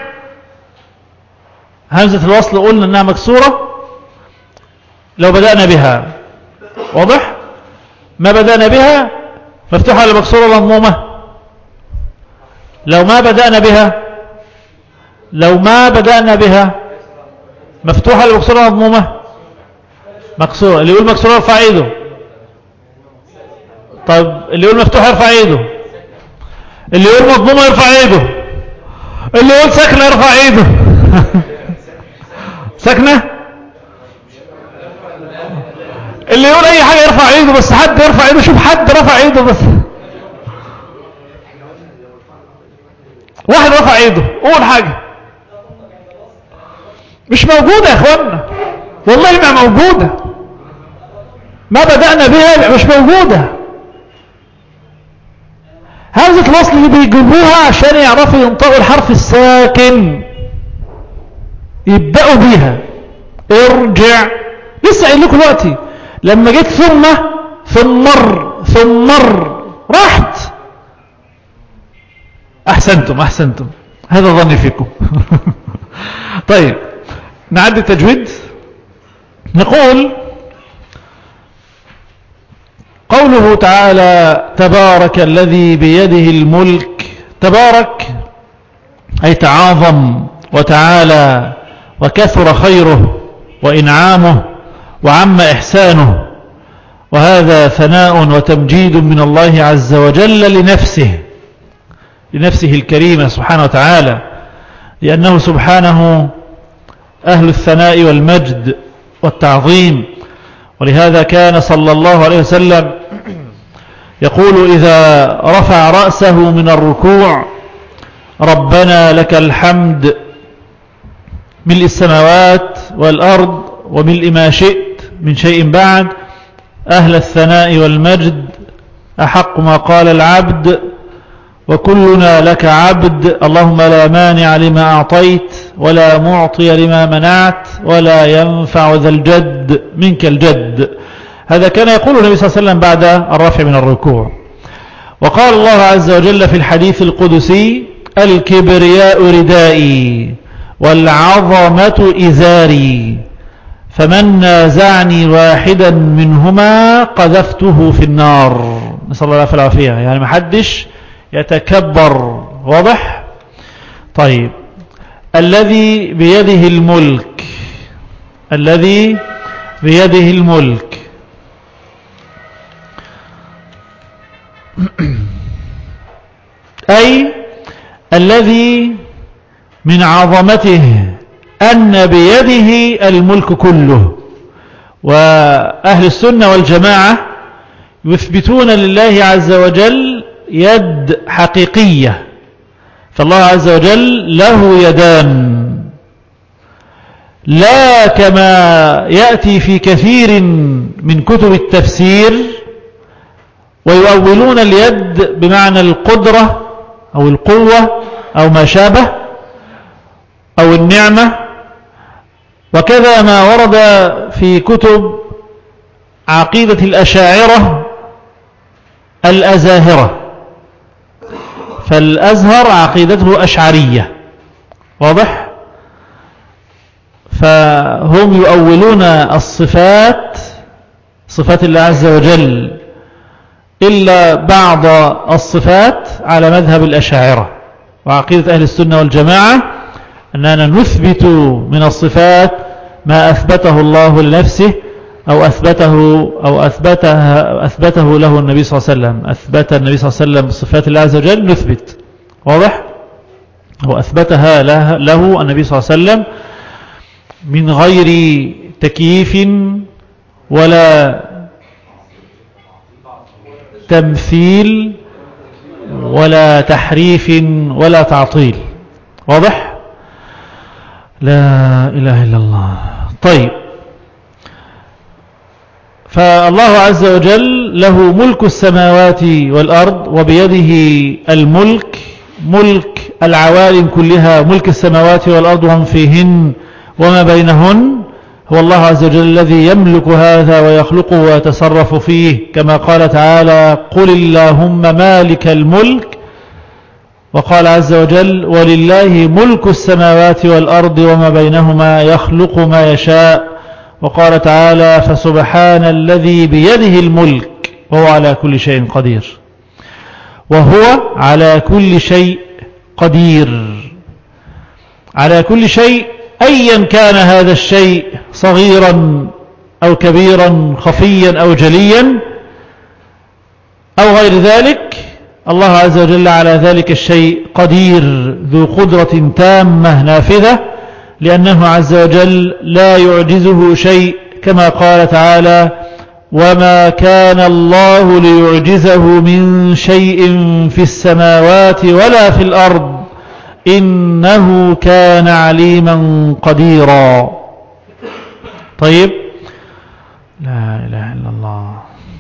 همزة الوصل قلنا انها مكسورة لو بدأنا بها واضح ما بدأنا بها مفتوحة ولا مكسورة ولا مضمومة لو ما بدأنا بها لو ما بدأنا بها مفتوحة ولا مكسورة ولا مضمومة مكسورة اللي يقول مكسورة ارفع ايده طيب اللي يقول مفتوح يرفع ايده اللي يقول مضمومة يرفع ايده اللي يقول ساكنة يرفع ايده ساكنة اللي يقول اي حاجة يرفع ايده بس حد يرفع ايده شوف حد رفع ايده بس واحد رفع ايده قول حاجة مش موجودة يا اخوانا والله ما موجودة ما بدأنا بها مش موجودة همزة الوصل اللي بيجيبوها عشان يعرفوا ينطقوا الحرف الساكن يبدأوا بيها ارجع لسه قايل لكم دلوقتي لما جيت ثم ثم مر ثم مر راحت احسنتم احسنتم هذا ظني فيكم طيب نعد التجويد نقول قوله تعالى تبارك الذي بيده الملك تبارك أي تعاظم وتعالى وكثر خيره وإنعامه وعم إحسانه وهذا ثناء وتمجيد من الله عز وجل لنفسه لنفسه الكريمة سبحانه وتعالى لأنه سبحانه أهل الثناء والمجد والتعظيم ولهذا كان صلى الله عليه وسلم يقول إذا رفع رأسه من الركوع ربنا لك الحمد ملء السماوات والأرض وملء ما شئت من شيء بعد أهل الثناء والمجد أحق ما قال العبد وكلنا لك عبد اللهم لا مانع لما أعطيت ولا معطي لما منعت ولا ينفع ذا الجد منك الجد هذا كان يقول النبي صلى الله عليه وسلم بعد الرفع من الركوع وقال الله عز وجل في الحديث القدسي الكبرياء ردائي والعظمة إزاري فمن نازعني واحدا منهما قذفته في النار نسأل الله العافية يعني ما حدش يتكبر واضح طيب الذي بيده الملك الذي بيده الملك أي الذي من عظمته أن بيده الملك كله وأهل السنة والجماعة يثبتون لله عز وجل يد حقيقية فالله عز وجل له يدان لا كما يأتي في كثير من كتب التفسير ويؤولون اليد بمعنى القدرة أو القوة أو ما شابه أو النعمة وكذا ما ورد في كتب عقيدة الأشاعرة الأزاهرة فالأزهر عقيدته أشعرية واضح فهم يؤولون الصفات صفات الله عز وجل إلا بعض الصفات على مذهب الأشاعرة وعقيدة أهل السنة والجماعة أننا نثبت من الصفات ما أثبته الله لنفسه أو أثبته أو أثبته أثبته له النبي صلى الله عليه وسلم أثبت النبي صلى الله عليه وسلم صفات الله عز وجل نثبت واضح وأثبتها له النبي صلى الله عليه وسلم من غير تكييف ولا تمثيل ولا تحريف ولا تعطيل واضح لا إله إلا الله طيب فالله عز وجل له ملك السماوات والأرض وبيده الملك ملك العوالم كلها ملك السماوات والأرض وهم فيهن وما بينهن هو الله عز وجل الذي يملك هذا ويخلقه ويتصرف فيه كما قال تعالى قل اللهم مالك الملك وقال عز وجل ولله ملك السماوات والأرض وما بينهما يخلق ما يشاء وقال تعالى فسبحان الذي بيده الملك وهو على كل شيء قدير وهو على كل شيء قدير على كل شيء أيا كان هذا الشيء صغيرا أو كبيرا خفيا أو جليا أو غير ذلك الله عز وجل على ذلك الشيء قدير ذو قدرة تامة نافذة لأنه عز وجل لا يعجزه شيء كما قال تعالى وما كان الله ليعجزه من شيء في السماوات ولا في الأرض إنه كان عليما قديرا طيب لا إله إلا الله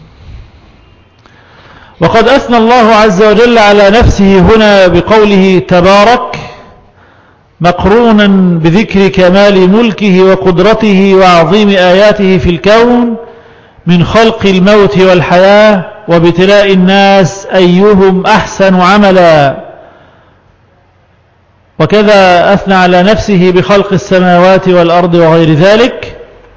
وقد أثنى الله عز وجل على نفسه هنا بقوله تبارك مقرونا بذكر كمال ملكه وقدرته وعظيم آياته في الكون من خلق الموت والحياة وابتلاء الناس أيهم أحسن عملا وكذا أثنى على نفسه بخلق السماوات والأرض وغير ذلك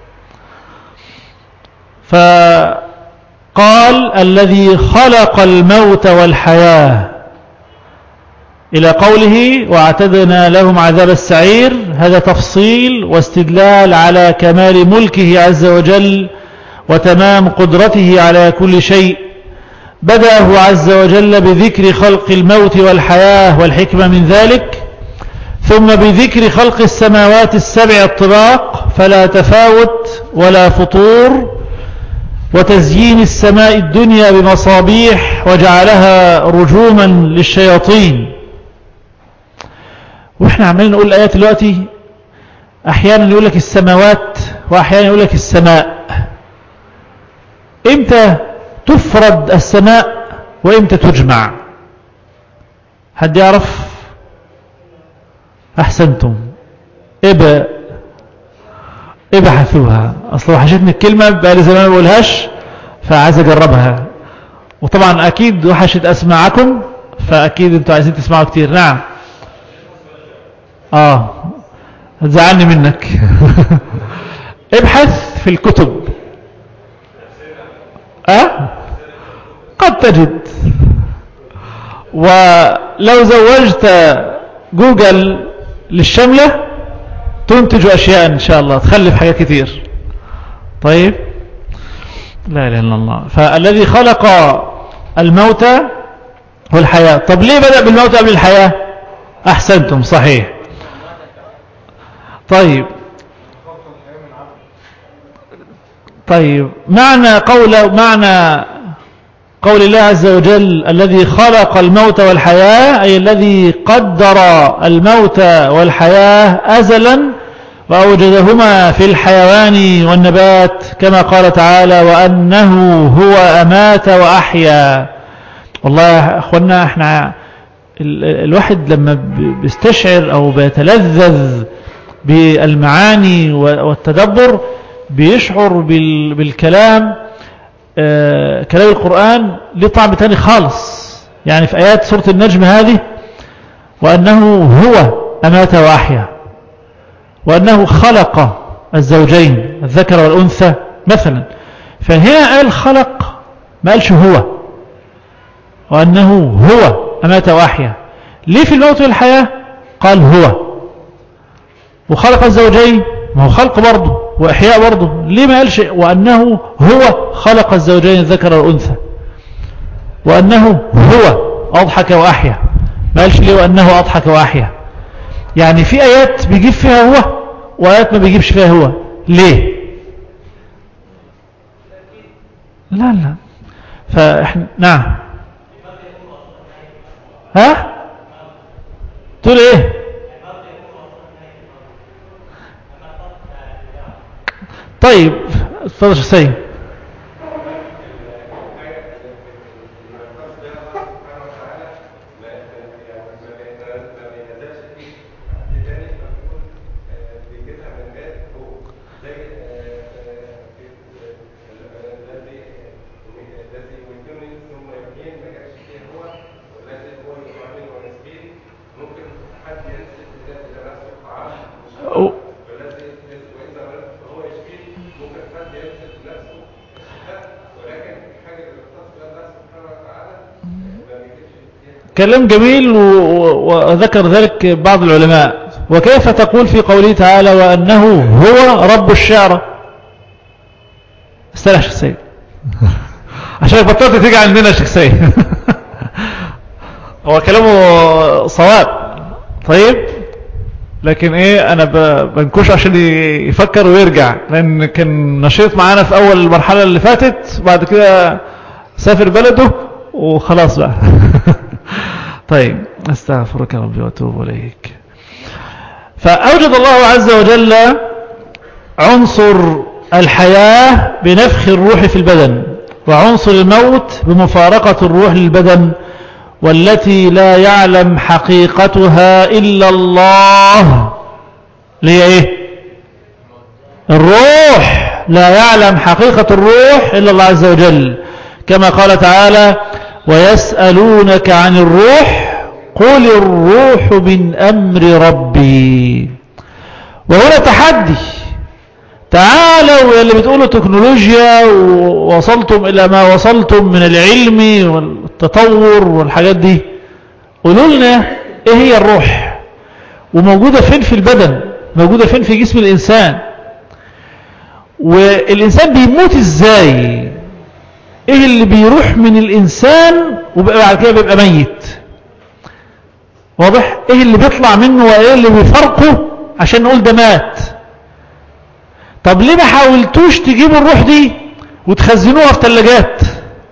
فقال الذي خلق الموت والحياة إلى قوله واعتدنا لهم عذاب السعير هذا تفصيل واستدلال على كمال ملكه عز وجل وتمام قدرته على كل شيء بدأه عز وجل بذكر خلق الموت والحياة والحكمة من ذلك ثم بذكر خلق السماوات السبع الطباق فلا تفاوت ولا فطور وتزيين السماء الدنيا بمصابيح وجعلها رجوما للشياطين واحنا عمالين نقول الآيات دلوقتي احيانا يقول لك السماوات واحيانا يقول لك السماء امتى تفرد السماء وامتى تجمع حد يعرف احسنتم ابا ابحثوها اصلا وحشتني الكلمة بقالي زمان ما بقولهاش فعايز اجربها وطبعا اكيد وحشت اسماعكم فاكيد انتوا عايزين تسمعوا كتير نعم اه هتزعلني منك ابحث في الكتب أه؟ قد تجد ولو زوجت جوجل للشملة تنتج أشياء إن شاء الله تخلف حاجات كثير طيب لا إله إلا الله فالذي خلق الموت والحياة طب ليه بدأ بالموت قبل الحياة أحسنتم صحيح طيب طيب معنى قول معنى قول الله عز وجل الذي خلق الموت والحياة أي الذي قدر الموت والحياة أزلا وأوجدهما في الحيوان والنبات كما قال تعالى وأنه هو أمات وأحيا والله يا أخوانا احنا الواحد لما بيستشعر أو بيتلذذ بالمعاني والتدبر بيشعر بالكلام آه كلام القرآن ليه طعم تاني خالص يعني في آيات سورة النجم هذه وأنه هو أمات وأحيا وأنه خلق الزوجين الذكر والأنثى مثلا فهنا قال خلق ما قالش هو وأنه هو أمات وأحيا ليه في الموت والحياة قال هو وخلق الزوجين ما هو خلق برضه وإحياء برضه ليه ما قالش وأنه هو خلق الزوجين الذكر والأنثى وأنه هو أضحك وأحيا ما قالش ليه وأنه أضحك وأحيا يعني في آيات بيجيب فيها هو وآيات ما بيجيبش فيها هو ليه لا لا فإحنا نعم ها تقول ايه طيب اتفضل شيخ سيد كلام جميل وذكر ذلك بعض العلماء وكيف تقول في قوله تعالى وأنه هو رب الشعر استرح السيد عشان بطلت تيجي عندنا شخصيا هو كلامه صواب طيب لكن ايه انا بنكش عشان يفكر ويرجع لان كان نشيط معانا في اول المرحلة اللي فاتت بعد كده سافر بلده وخلاص بقى طيب استغفرك ربي واتوب اليك فاوجد الله عز وجل عنصر الحياة بنفخ الروح في البدن وعنصر الموت بمفارقة الروح للبدن والتي لا يعلم حقيقتها إلا الله ليه ايه الروح لا يعلم حقيقة الروح إلا الله عز وجل كما قال تعالى ويسألونك عن الروح قل الروح من أمر ربي وهنا تحدي تعالوا يا اللي بتقولوا تكنولوجيا ووصلتم إلى ما وصلتم من العلم والتطور والحاجات دي قولوا لنا ايه هي الروح وموجودة فين في البدن موجودة فين في جسم الإنسان والإنسان بيموت ازاي ايه اللي بيروح من الإنسان وبقى بعد كده بيبقى ميت واضح ايه اللي بيطلع منه وايه اللي بيفرقه عشان نقول ده مات طب ليه ما حاولتوش تجيبوا الروح دي وتخزنوها في ثلاجات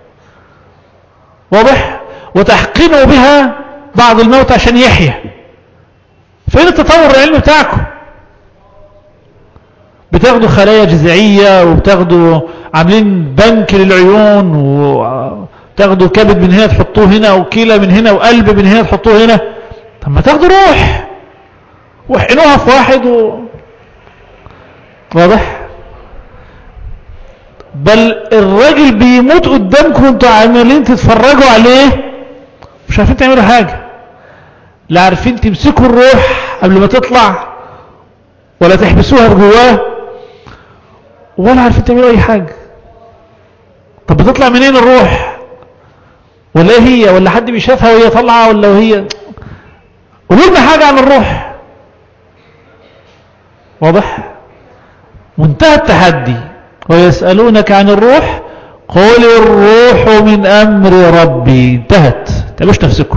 واضح وتحقنوا بها بعض الموت عشان يحيى فين التطور العلمي بتاعكم بتاخدوا خلايا جذعية وبتاخدوا عاملين بنك للعيون وتاخدوا كبد من هنا تحطوه هنا وكيلة من هنا وقلب من هنا تحطوه هنا طب ما تاخدوا روح واحقنوها في واحد و... واضح بل الراجل بيموت قدامكم انتوا عمالين تتفرجوا عليه مش عارفين تعملوا حاجة لا عارفين تمسكوا الروح قبل ما تطلع ولا تحبسوها جواه ولا عارفين تعملوا اي حاجة طب بتطلع منين الروح ولا ايه هي ولا حد بيشافها وهي طالعه ولا وهي قولوا لنا حاجة عن الروح واضح منتهى التحدي ويسألونك عن الروح قل الروح من أمر ربي انتهت تعملوش نفسكم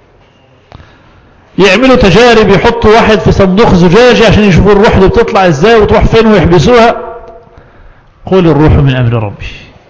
يعملوا تجارب يحطوا واحد في صندوق زجاجي عشان يشوفوا الروح دي بتطلع ازاي وتروح فين ويحبسوها قل الروح من أمر ربي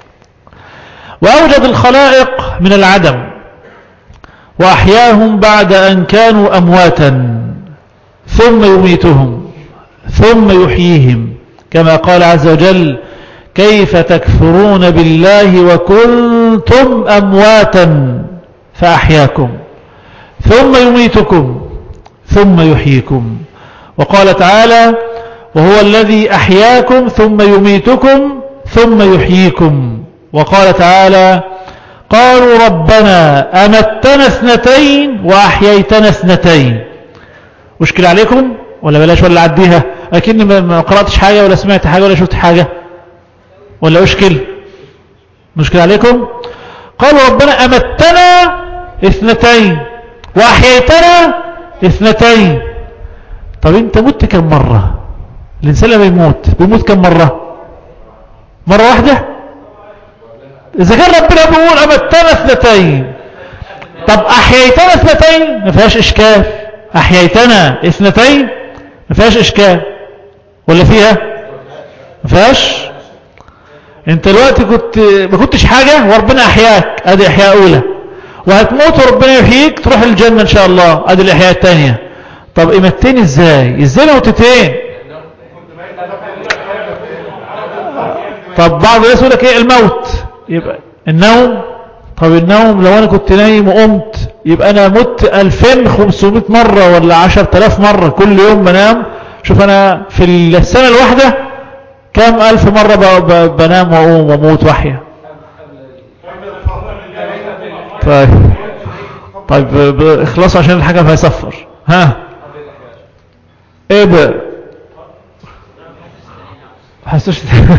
وأوجد الخلائق من العدم وأحياهم بعد أن كانوا أمواتا ثم يميتهم ثم يحييهم كما قال عز وجل كيف تكفرون بالله وكنتم أمواتا فأحياكم ثم يميتكم ثم يحييكم وقال تعالى وهو الذي أحياكم ثم يميتكم ثم يحييكم وقال تعالى قالوا ربنا أمتنا اثنتين وأحييتنا اثنتين مشكلة عليكم ولا بلاش ولا عديها أكن ما قرأتش حاجة ولا سمعت حاجة ولا شفت حاجة ولا أشكل مشكلة عليكم قالوا ربنا أمتنا اثنتين وأحييتنا اثنتين طب انت مت كم مرة الإنسان لما يموت بيموت كم مرة مرة واحدة إذا كان ربنا بيقول أمتنا اثنتين طب أحييتنا اثنتين ما فيهاش إشكال أحييتنا اثنتين ما فيهاش إشكال ولا فيها ما فيهاش انت دلوقتي كنت ما كنتش حاجة وربنا احياك ادي احياء اولى وهتموت وربنا يحييك تروح الجنة ان شاء الله ادي الاحياء الثانية طب ايمتين ازاي ازاي موتتين طب بعض الناس يقول لك ايه الموت يبقى النوم طب النوم لو انا كنت نايم وقمت يبقى انا مت 2500 مرة ولا 10000 مرة كل يوم بنام شوف انا في السنة الواحدة كم الف مرة بنام واقوم واموت واحيا طيب طيب اخلصوا عشان الحكم هيصفر ها ايه بقى حسوش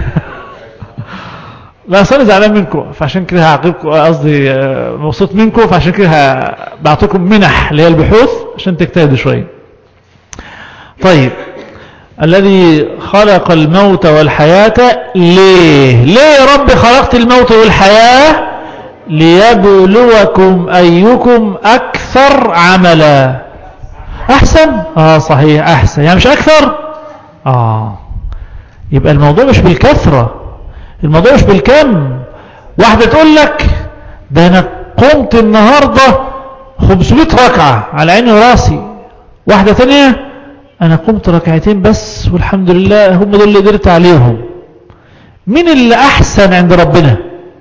لا اصل زعلان منكم فعشان كده هعاقبكم قصدي مبسوط منكم فعشان كده بعطيكم منح اللي هي البحوث عشان تجتهدوا شويه طيب الذي خلق الموت والحياة ليه ليه يا رب خلقت الموت والحياة ليبلوكم أيكم أكثر عملا أحسن آه صحيح أحسن يعني مش أكثر آه يبقى الموضوع مش بالكثرة الموضوع مش بالكم واحدة تقول لك ده أنا قمت النهاردة 500 ركعة على عيني وراسي واحدة تانية أنا قمت ركعتين بس والحمد لله هم دول اللي قدرت عليهم مين اللي أحسن عند ربنا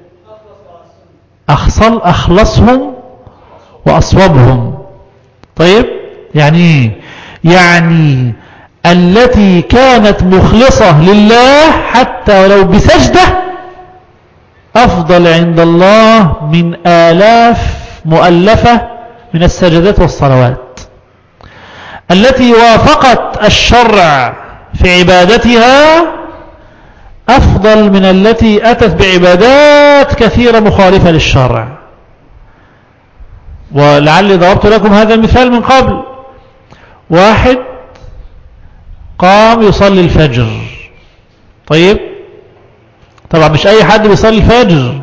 أخصل أخلصهم وأصوبهم طيب يعني إيه؟ يعني التي كانت مخلصة لله حتى ولو بسجدة أفضل عند الله من آلاف مؤلفة من السجدات والصلوات التي وافقت الشرع في عبادتها أفضل من التي أتت بعبادات كثيرة مخالفة للشرع ولعلي ضربت لكم هذا المثال من قبل واحد قام يصلي الفجر طيب طبعا مش أي حد بيصلي الفجر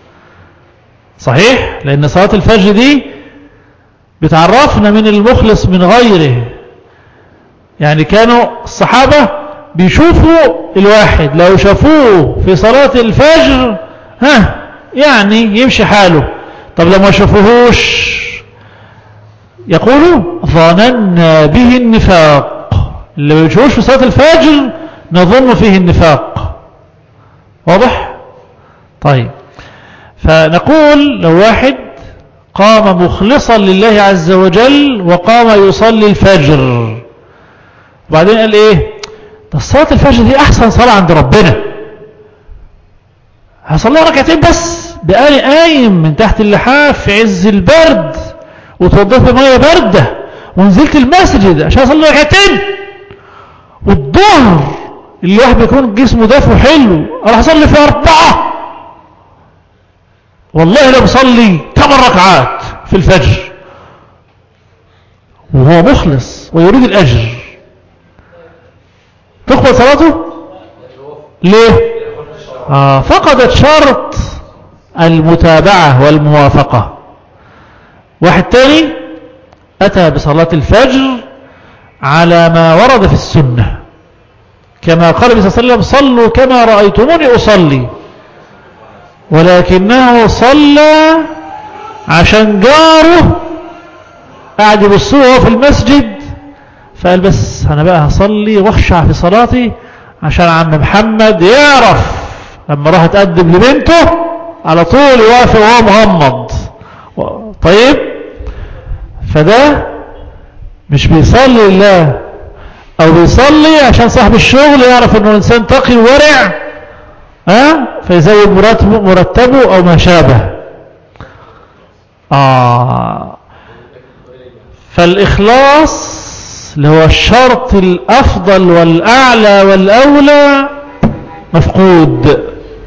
صحيح لأن صلاة الفجر دي بتعرفنا من المخلص من غيره يعني كانوا الصحابة بيشوفوا الواحد لو شافوه في صلاة الفجر ها يعني يمشي حاله طب لما شافوهوش يقولوا ظننا به النفاق اللي ما بيشوفوش في صلاة الفجر نظن فيه النفاق واضح طيب فنقول لو واحد قام مخلصا لله عز وجل وقام يصلي الفجر وبعدين قال ايه ده صلاة الفجر دي احسن صلاة عند ربنا هصليها ركعتين بس بقالي قايم من تحت اللحاف في عز البرد وتوضيت بمية باردة ونزلت المسجد عشان اصلي ركعتين والظهر اللي الواحد بيكون جسمه دافع حلو اروح اصلي في اربعة والله لو بصلي ثمان ركعات في الفجر وهو مخلص ويريد الأجر تقبل صلاته ليه آه فقدت شرط المتابعة والموافقة واحد تاني أتى بصلاة الفجر على ما ورد في السنة كما قال النبي صلى الله عليه وسلم صلوا كما رأيتموني أصلي ولكنه صلى عشان جاره قاعد يبصوه في المسجد فقال بس انا بقى هصلي واخشع في صلاتي عشان عم محمد يعرف لما راح تقدم لبنته على طول يوافق وهو مغمض طيب فده مش بيصلي لله او بيصلي عشان صاحب الشغل يعرف انه انسان تقي ورع ها فيزود مرتبه, مرتبه او ما شابه آه فالإخلاص اللي هو الشرط الأفضل والأعلى والأولى مفقود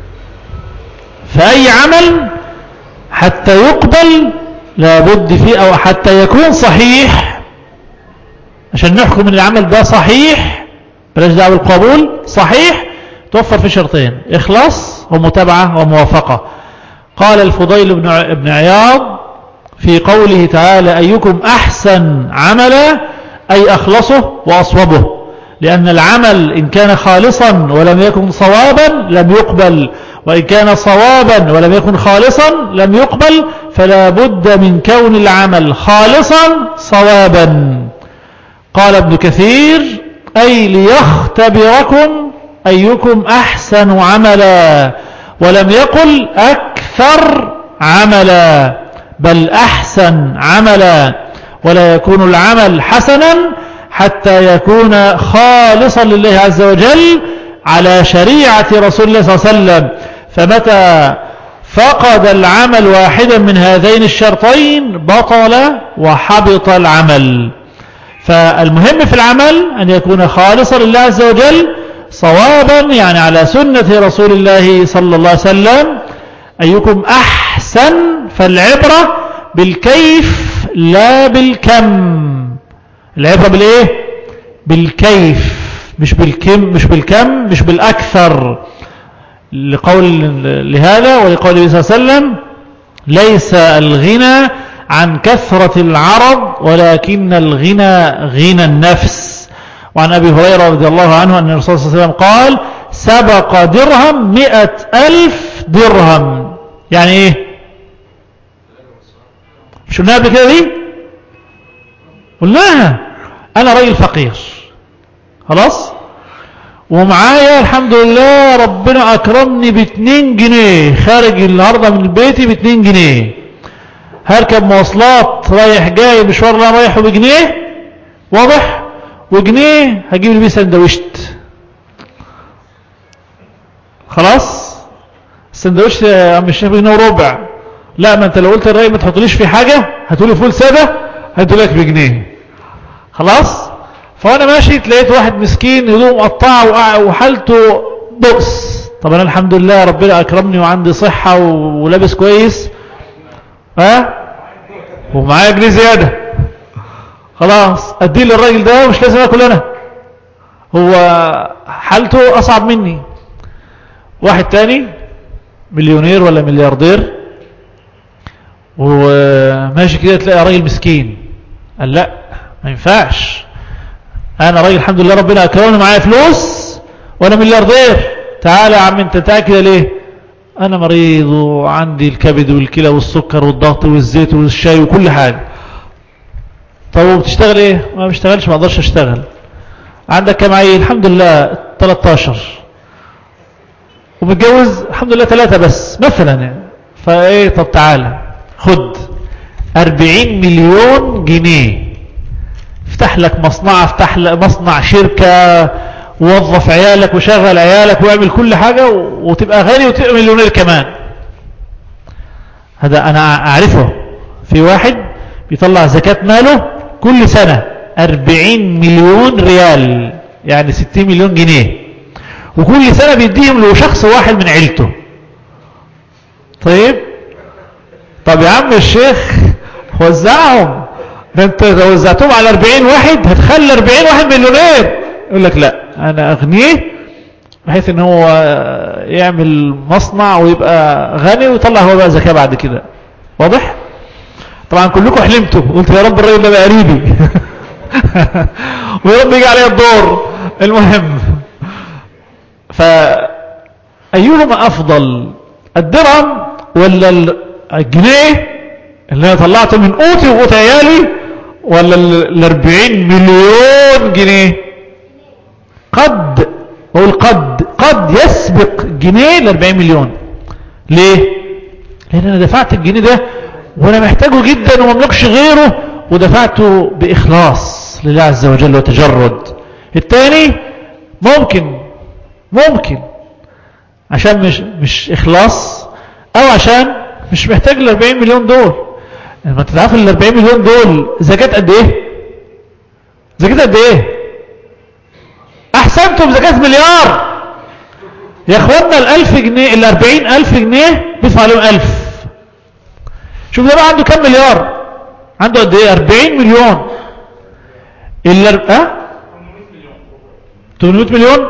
فأي عمل حتى يقبل لابد فيه أو حتى يكون صحيح عشان نحكم ان العمل ده صحيح بلاش دعوه بالقبول صحيح توفر في شرطين إخلاص ومتابعة وموافقة قال الفضيل بن عياض في قوله تعالى أيكم أحسن عملا أي أخلصه وأصوبه لأن العمل إن كان خالصا ولم يكن صوابا لم يقبل وإن كان صوابا ولم يكن خالصا لم يقبل فلا بد من كون العمل خالصا صوابا قال ابن كثير أي ليختبركم أيكم أحسن عملا ولم يقل أكثر عملا بل أحسن عملا ولا يكون العمل حسنا حتى يكون خالصا لله عز وجل على شريعة رسول الله صلى الله عليه وسلم فمتى فقد العمل واحدا من هذين الشرطين بطل وحبط العمل فالمهم في العمل أن يكون خالصا لله عز وجل صوابا يعني على سنة رسول الله صلى الله عليه وسلم أيكم أحسن فالعبرة بالكيف لا بالكم العبرة بالإيه بالكيف مش بالكم مش بالكم مش بالأكثر لقول لهذا ولقول النبي صلى الله عليه وسلم ليس الغنى عن كثرة العرض ولكن الغنى غنى النفس وعن أبي هريرة رضي الله عنه أن الرسول صلى الله عليه وسلم قال سبق درهم مئة ألف درهم يعني ايه مش قلناها قبل كده دي قلناها انا راجل فقير خلاص ومعايا الحمد لله ربنا اكرمني باتنين جنيه خارج النهاردة من بيتي باتنين جنيه هركب مواصلات رايح جاي مشوار انا رايحه بجنيه واضح وجنيه هجيب لي بيه سندوشت خلاص السندوتش يا عم الشيخ بجنيه وربع لا ما انت لو قلت الراجل ما تحطليش فيه حاجه هتقولي فول ساده هدولك بجنيه خلاص فانا ماشي تلاقيت واحد مسكين هدوم مقطعه وحالته بؤس طب انا الحمد لله ربنا اكرمني وعندي صحه ولابس كويس ها ومعايا جنيه زياده خلاص اديه للراجل ده ومش لازم اكل انا هو حالته اصعب مني واحد تاني مليونير ولا ملياردير وماشي كده تلاقي راجل مسكين قال لا ما ينفعش انا راجل الحمد لله ربنا اكرمني معايا فلوس وانا ملياردير تعالى يا عم انت تاكل ليه انا مريض وعندي الكبد والكلى والسكر والضغط والزيت والشاي وكل حاجه طب وبتشتغل ايه ما بشتغلش ما اقدرش اشتغل عندك كم عيل الحمد لله 13 ومتجوز الحمد لله ثلاثة بس مثلا يعني فايه طب تعالى خد 40 مليون جنيه افتح لك مصنع افتح لك مصنع شركة ووظف عيالك وشغل عيالك واعمل كل حاجة وتبقى غني وتبقى مليونير كمان هذا انا اعرفه في واحد بيطلع زكاة ماله كل سنة 40 مليون ريال يعني 60 مليون جنيه وكل سنة بيديهم له شخص واحد من عيلته طيب طب يا عم الشيخ وزعهم ده انت لو وزعتهم على 40 واحد هتخلي 40 واحد مليونير يقول لك لا انا اغنيه بحيث ان هو يعمل مصنع ويبقى غني ويطلع هو بقى زكاة بعد كده واضح طبعا كلكم حلمتوا قلت يا رب الراجل ده بقى قريبي ويا رب يجي عليا الدور المهم فأيهما أفضل الدرهم ولا الجنيه اللي أنا طلعته من قوتي وقوت عيالي ولا الاربعين مليون جنيه قد أقول قد قد يسبق جنيه الاربعين مليون ليه لأن أنا دفعت الجنيه ده وأنا محتاجه جدا ومملكش غيره ودفعته بإخلاص لله عز وجل وتجرد الثاني ممكن ممكن عشان مش مش اخلاص او عشان مش محتاج ال 40 مليون دول لما انت تعرف ال 40 مليون دول زكاة قد ايه زكاة قد ايه احسنتم زكاة مليار يا اخوانا ال 1000 جنيه ال 40000 جنيه بيدفع عليهم 1000 شوف ده بقى عنده كام مليار عنده قد ايه 40 مليون ال ها 800 مليون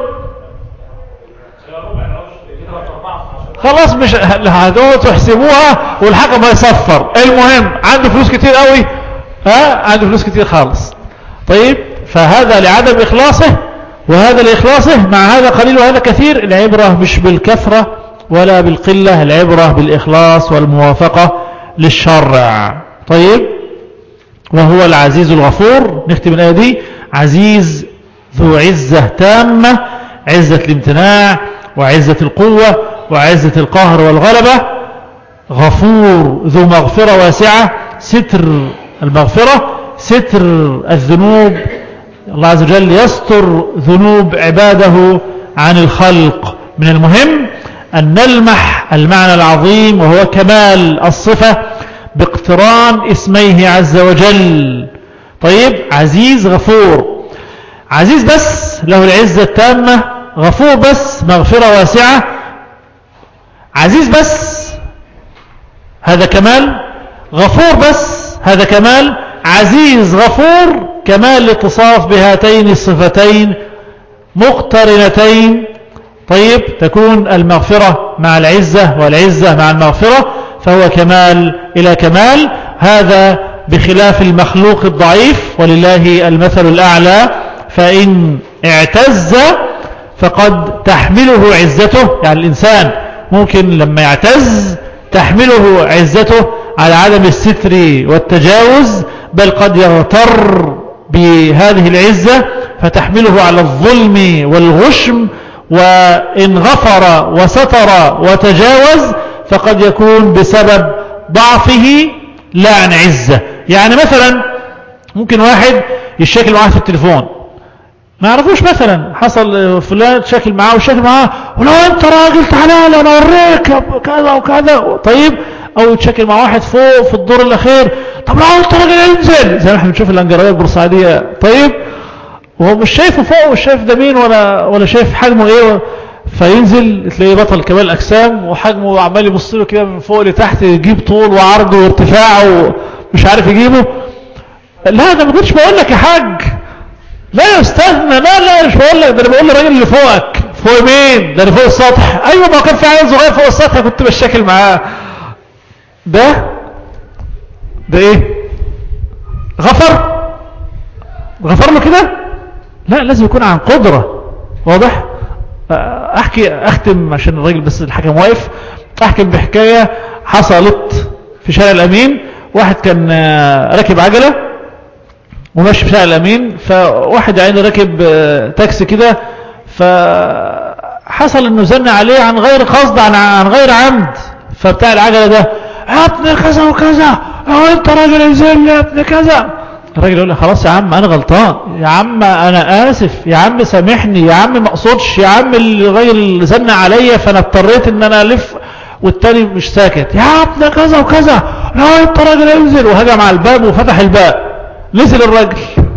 خلاص مش هتقعدوا تحسبوها والحكم هيصفر المهم عنده فلوس كتير قوي ها عنده فلوس كتير خالص طيب فهذا لعدم إخلاصه وهذا لإخلاصه مع هذا قليل وهذا كثير العبرة مش بالكثرة ولا بالقلة العبرة بالإخلاص والموافقة للشرع طيب وهو العزيز الغفور نختم الآية دي عزيز ذو عزة تامة عزة الامتناع وعزة القوة وعزة القهر والغلبة غفور ذو مغفرة واسعة ستر المغفرة ستر الذنوب الله عز وجل يستر ذنوب عباده عن الخلق من المهم أن نلمح المعنى العظيم وهو كمال الصفة باقتران اسميه عز وجل طيب عزيز غفور عزيز بس له العزة التامة غفور بس مغفرة واسعة عزيز بس هذا كمال غفور بس هذا كمال عزيز غفور كمال الاتصاف بهاتين الصفتين مقترنتين طيب تكون المغفرة مع العزة والعزة مع المغفرة فهو كمال إلى كمال هذا بخلاف المخلوق الضعيف ولله المثل الأعلى فإن اعتز فقد تحمله عزته يعني الإنسان ممكن لما يعتز تحمله عزته على عدم الستر والتجاوز بل قد يغتر بهذه العزة فتحمله على الظلم والغشم وإن غفر وستر وتجاوز فقد يكون بسبب ضعفه لا عن عزة يعني مثلا ممكن واحد يشكل معاه في التليفون ما يعرفوش مثلا حصل فلان شكل معاه وشكل معاه ولو انت راجل تعالى انا اوريك كذا وكذا طيب او يتشكل مع واحد فوق في الدور الاخير طب لو انت راجل انزل زي ما احنا بنشوف الانجراويه البورسعيديه طيب وهو مش شايفه فوق مش شايف ده مين ولا ولا شايف حجمه ايه فينزل تلاقيه بطل كمال اجسام وحجمه عمال يبص له كده من فوق لتحت يجيب طول وعرض وارتفاع ومش عارف يجيبه لا ده ما كنتش بقول لك يا حاج لا يا استاذنا لا لا مش بقول لك ده انا بقول للراجل اللي فوقك فوق مين ده انا فوق السطح ايوه ما كان في عيل صغير فوق السطح كنت بشكل معاه ده ده ايه غفر غفر له كده لا لازم يكون عن قدرة واضح احكي اختم عشان الراجل بس الحكم واقف احكي بحكاية حصلت في شارع الامين واحد كان راكب عجلة وماشي في شارع الامين فواحد عين راكب تاكسي كده فحصل انه زن عليه عن غير قصد عن, عن غير عمد فبتاع العجلة ده يا ابن كذا وكذا هو انت راجل انزل يا ابن كذا الراجل يقول له خلاص يا عم انا غلطان يا عم انا اسف يا عم سامحني يا عم ما اقصدش يا عم الراجل زن عليا فانا اضطريت ان انا الف والتاني مش ساكت يا ابن كذا وكذا لا انت راجل انزل وهجم على الباب وفتح الباب نزل الراجل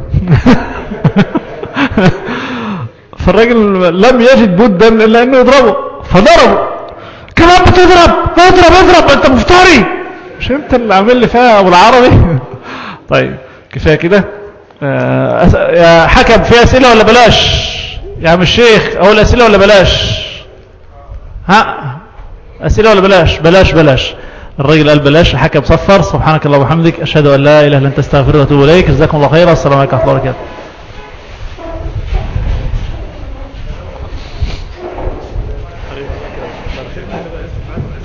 فالراجل لم يجد بدا الا انه يضربه فضربه كمان بتضرب اضرب اضرب انت مفتري مش انت اللي عامل لي فيها ابو العربي طيب كفايه كده آه يا حكم في اسئله ولا بلاش يا عم الشيخ اقول اسئله ولا بلاش ها اسئله ولا بلاش بلاش بلاش الراجل قال بلاش الحكم صفر سبحانك اللهم وبحمدك اشهد ان لا اله الا انت استغفرك واتوب اليك جزاكم الله خيرا السلام عليكم ورحمه الله وبركاته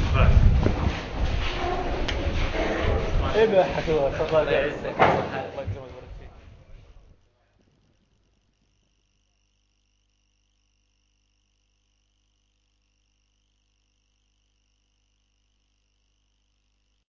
ايه بقى حكوا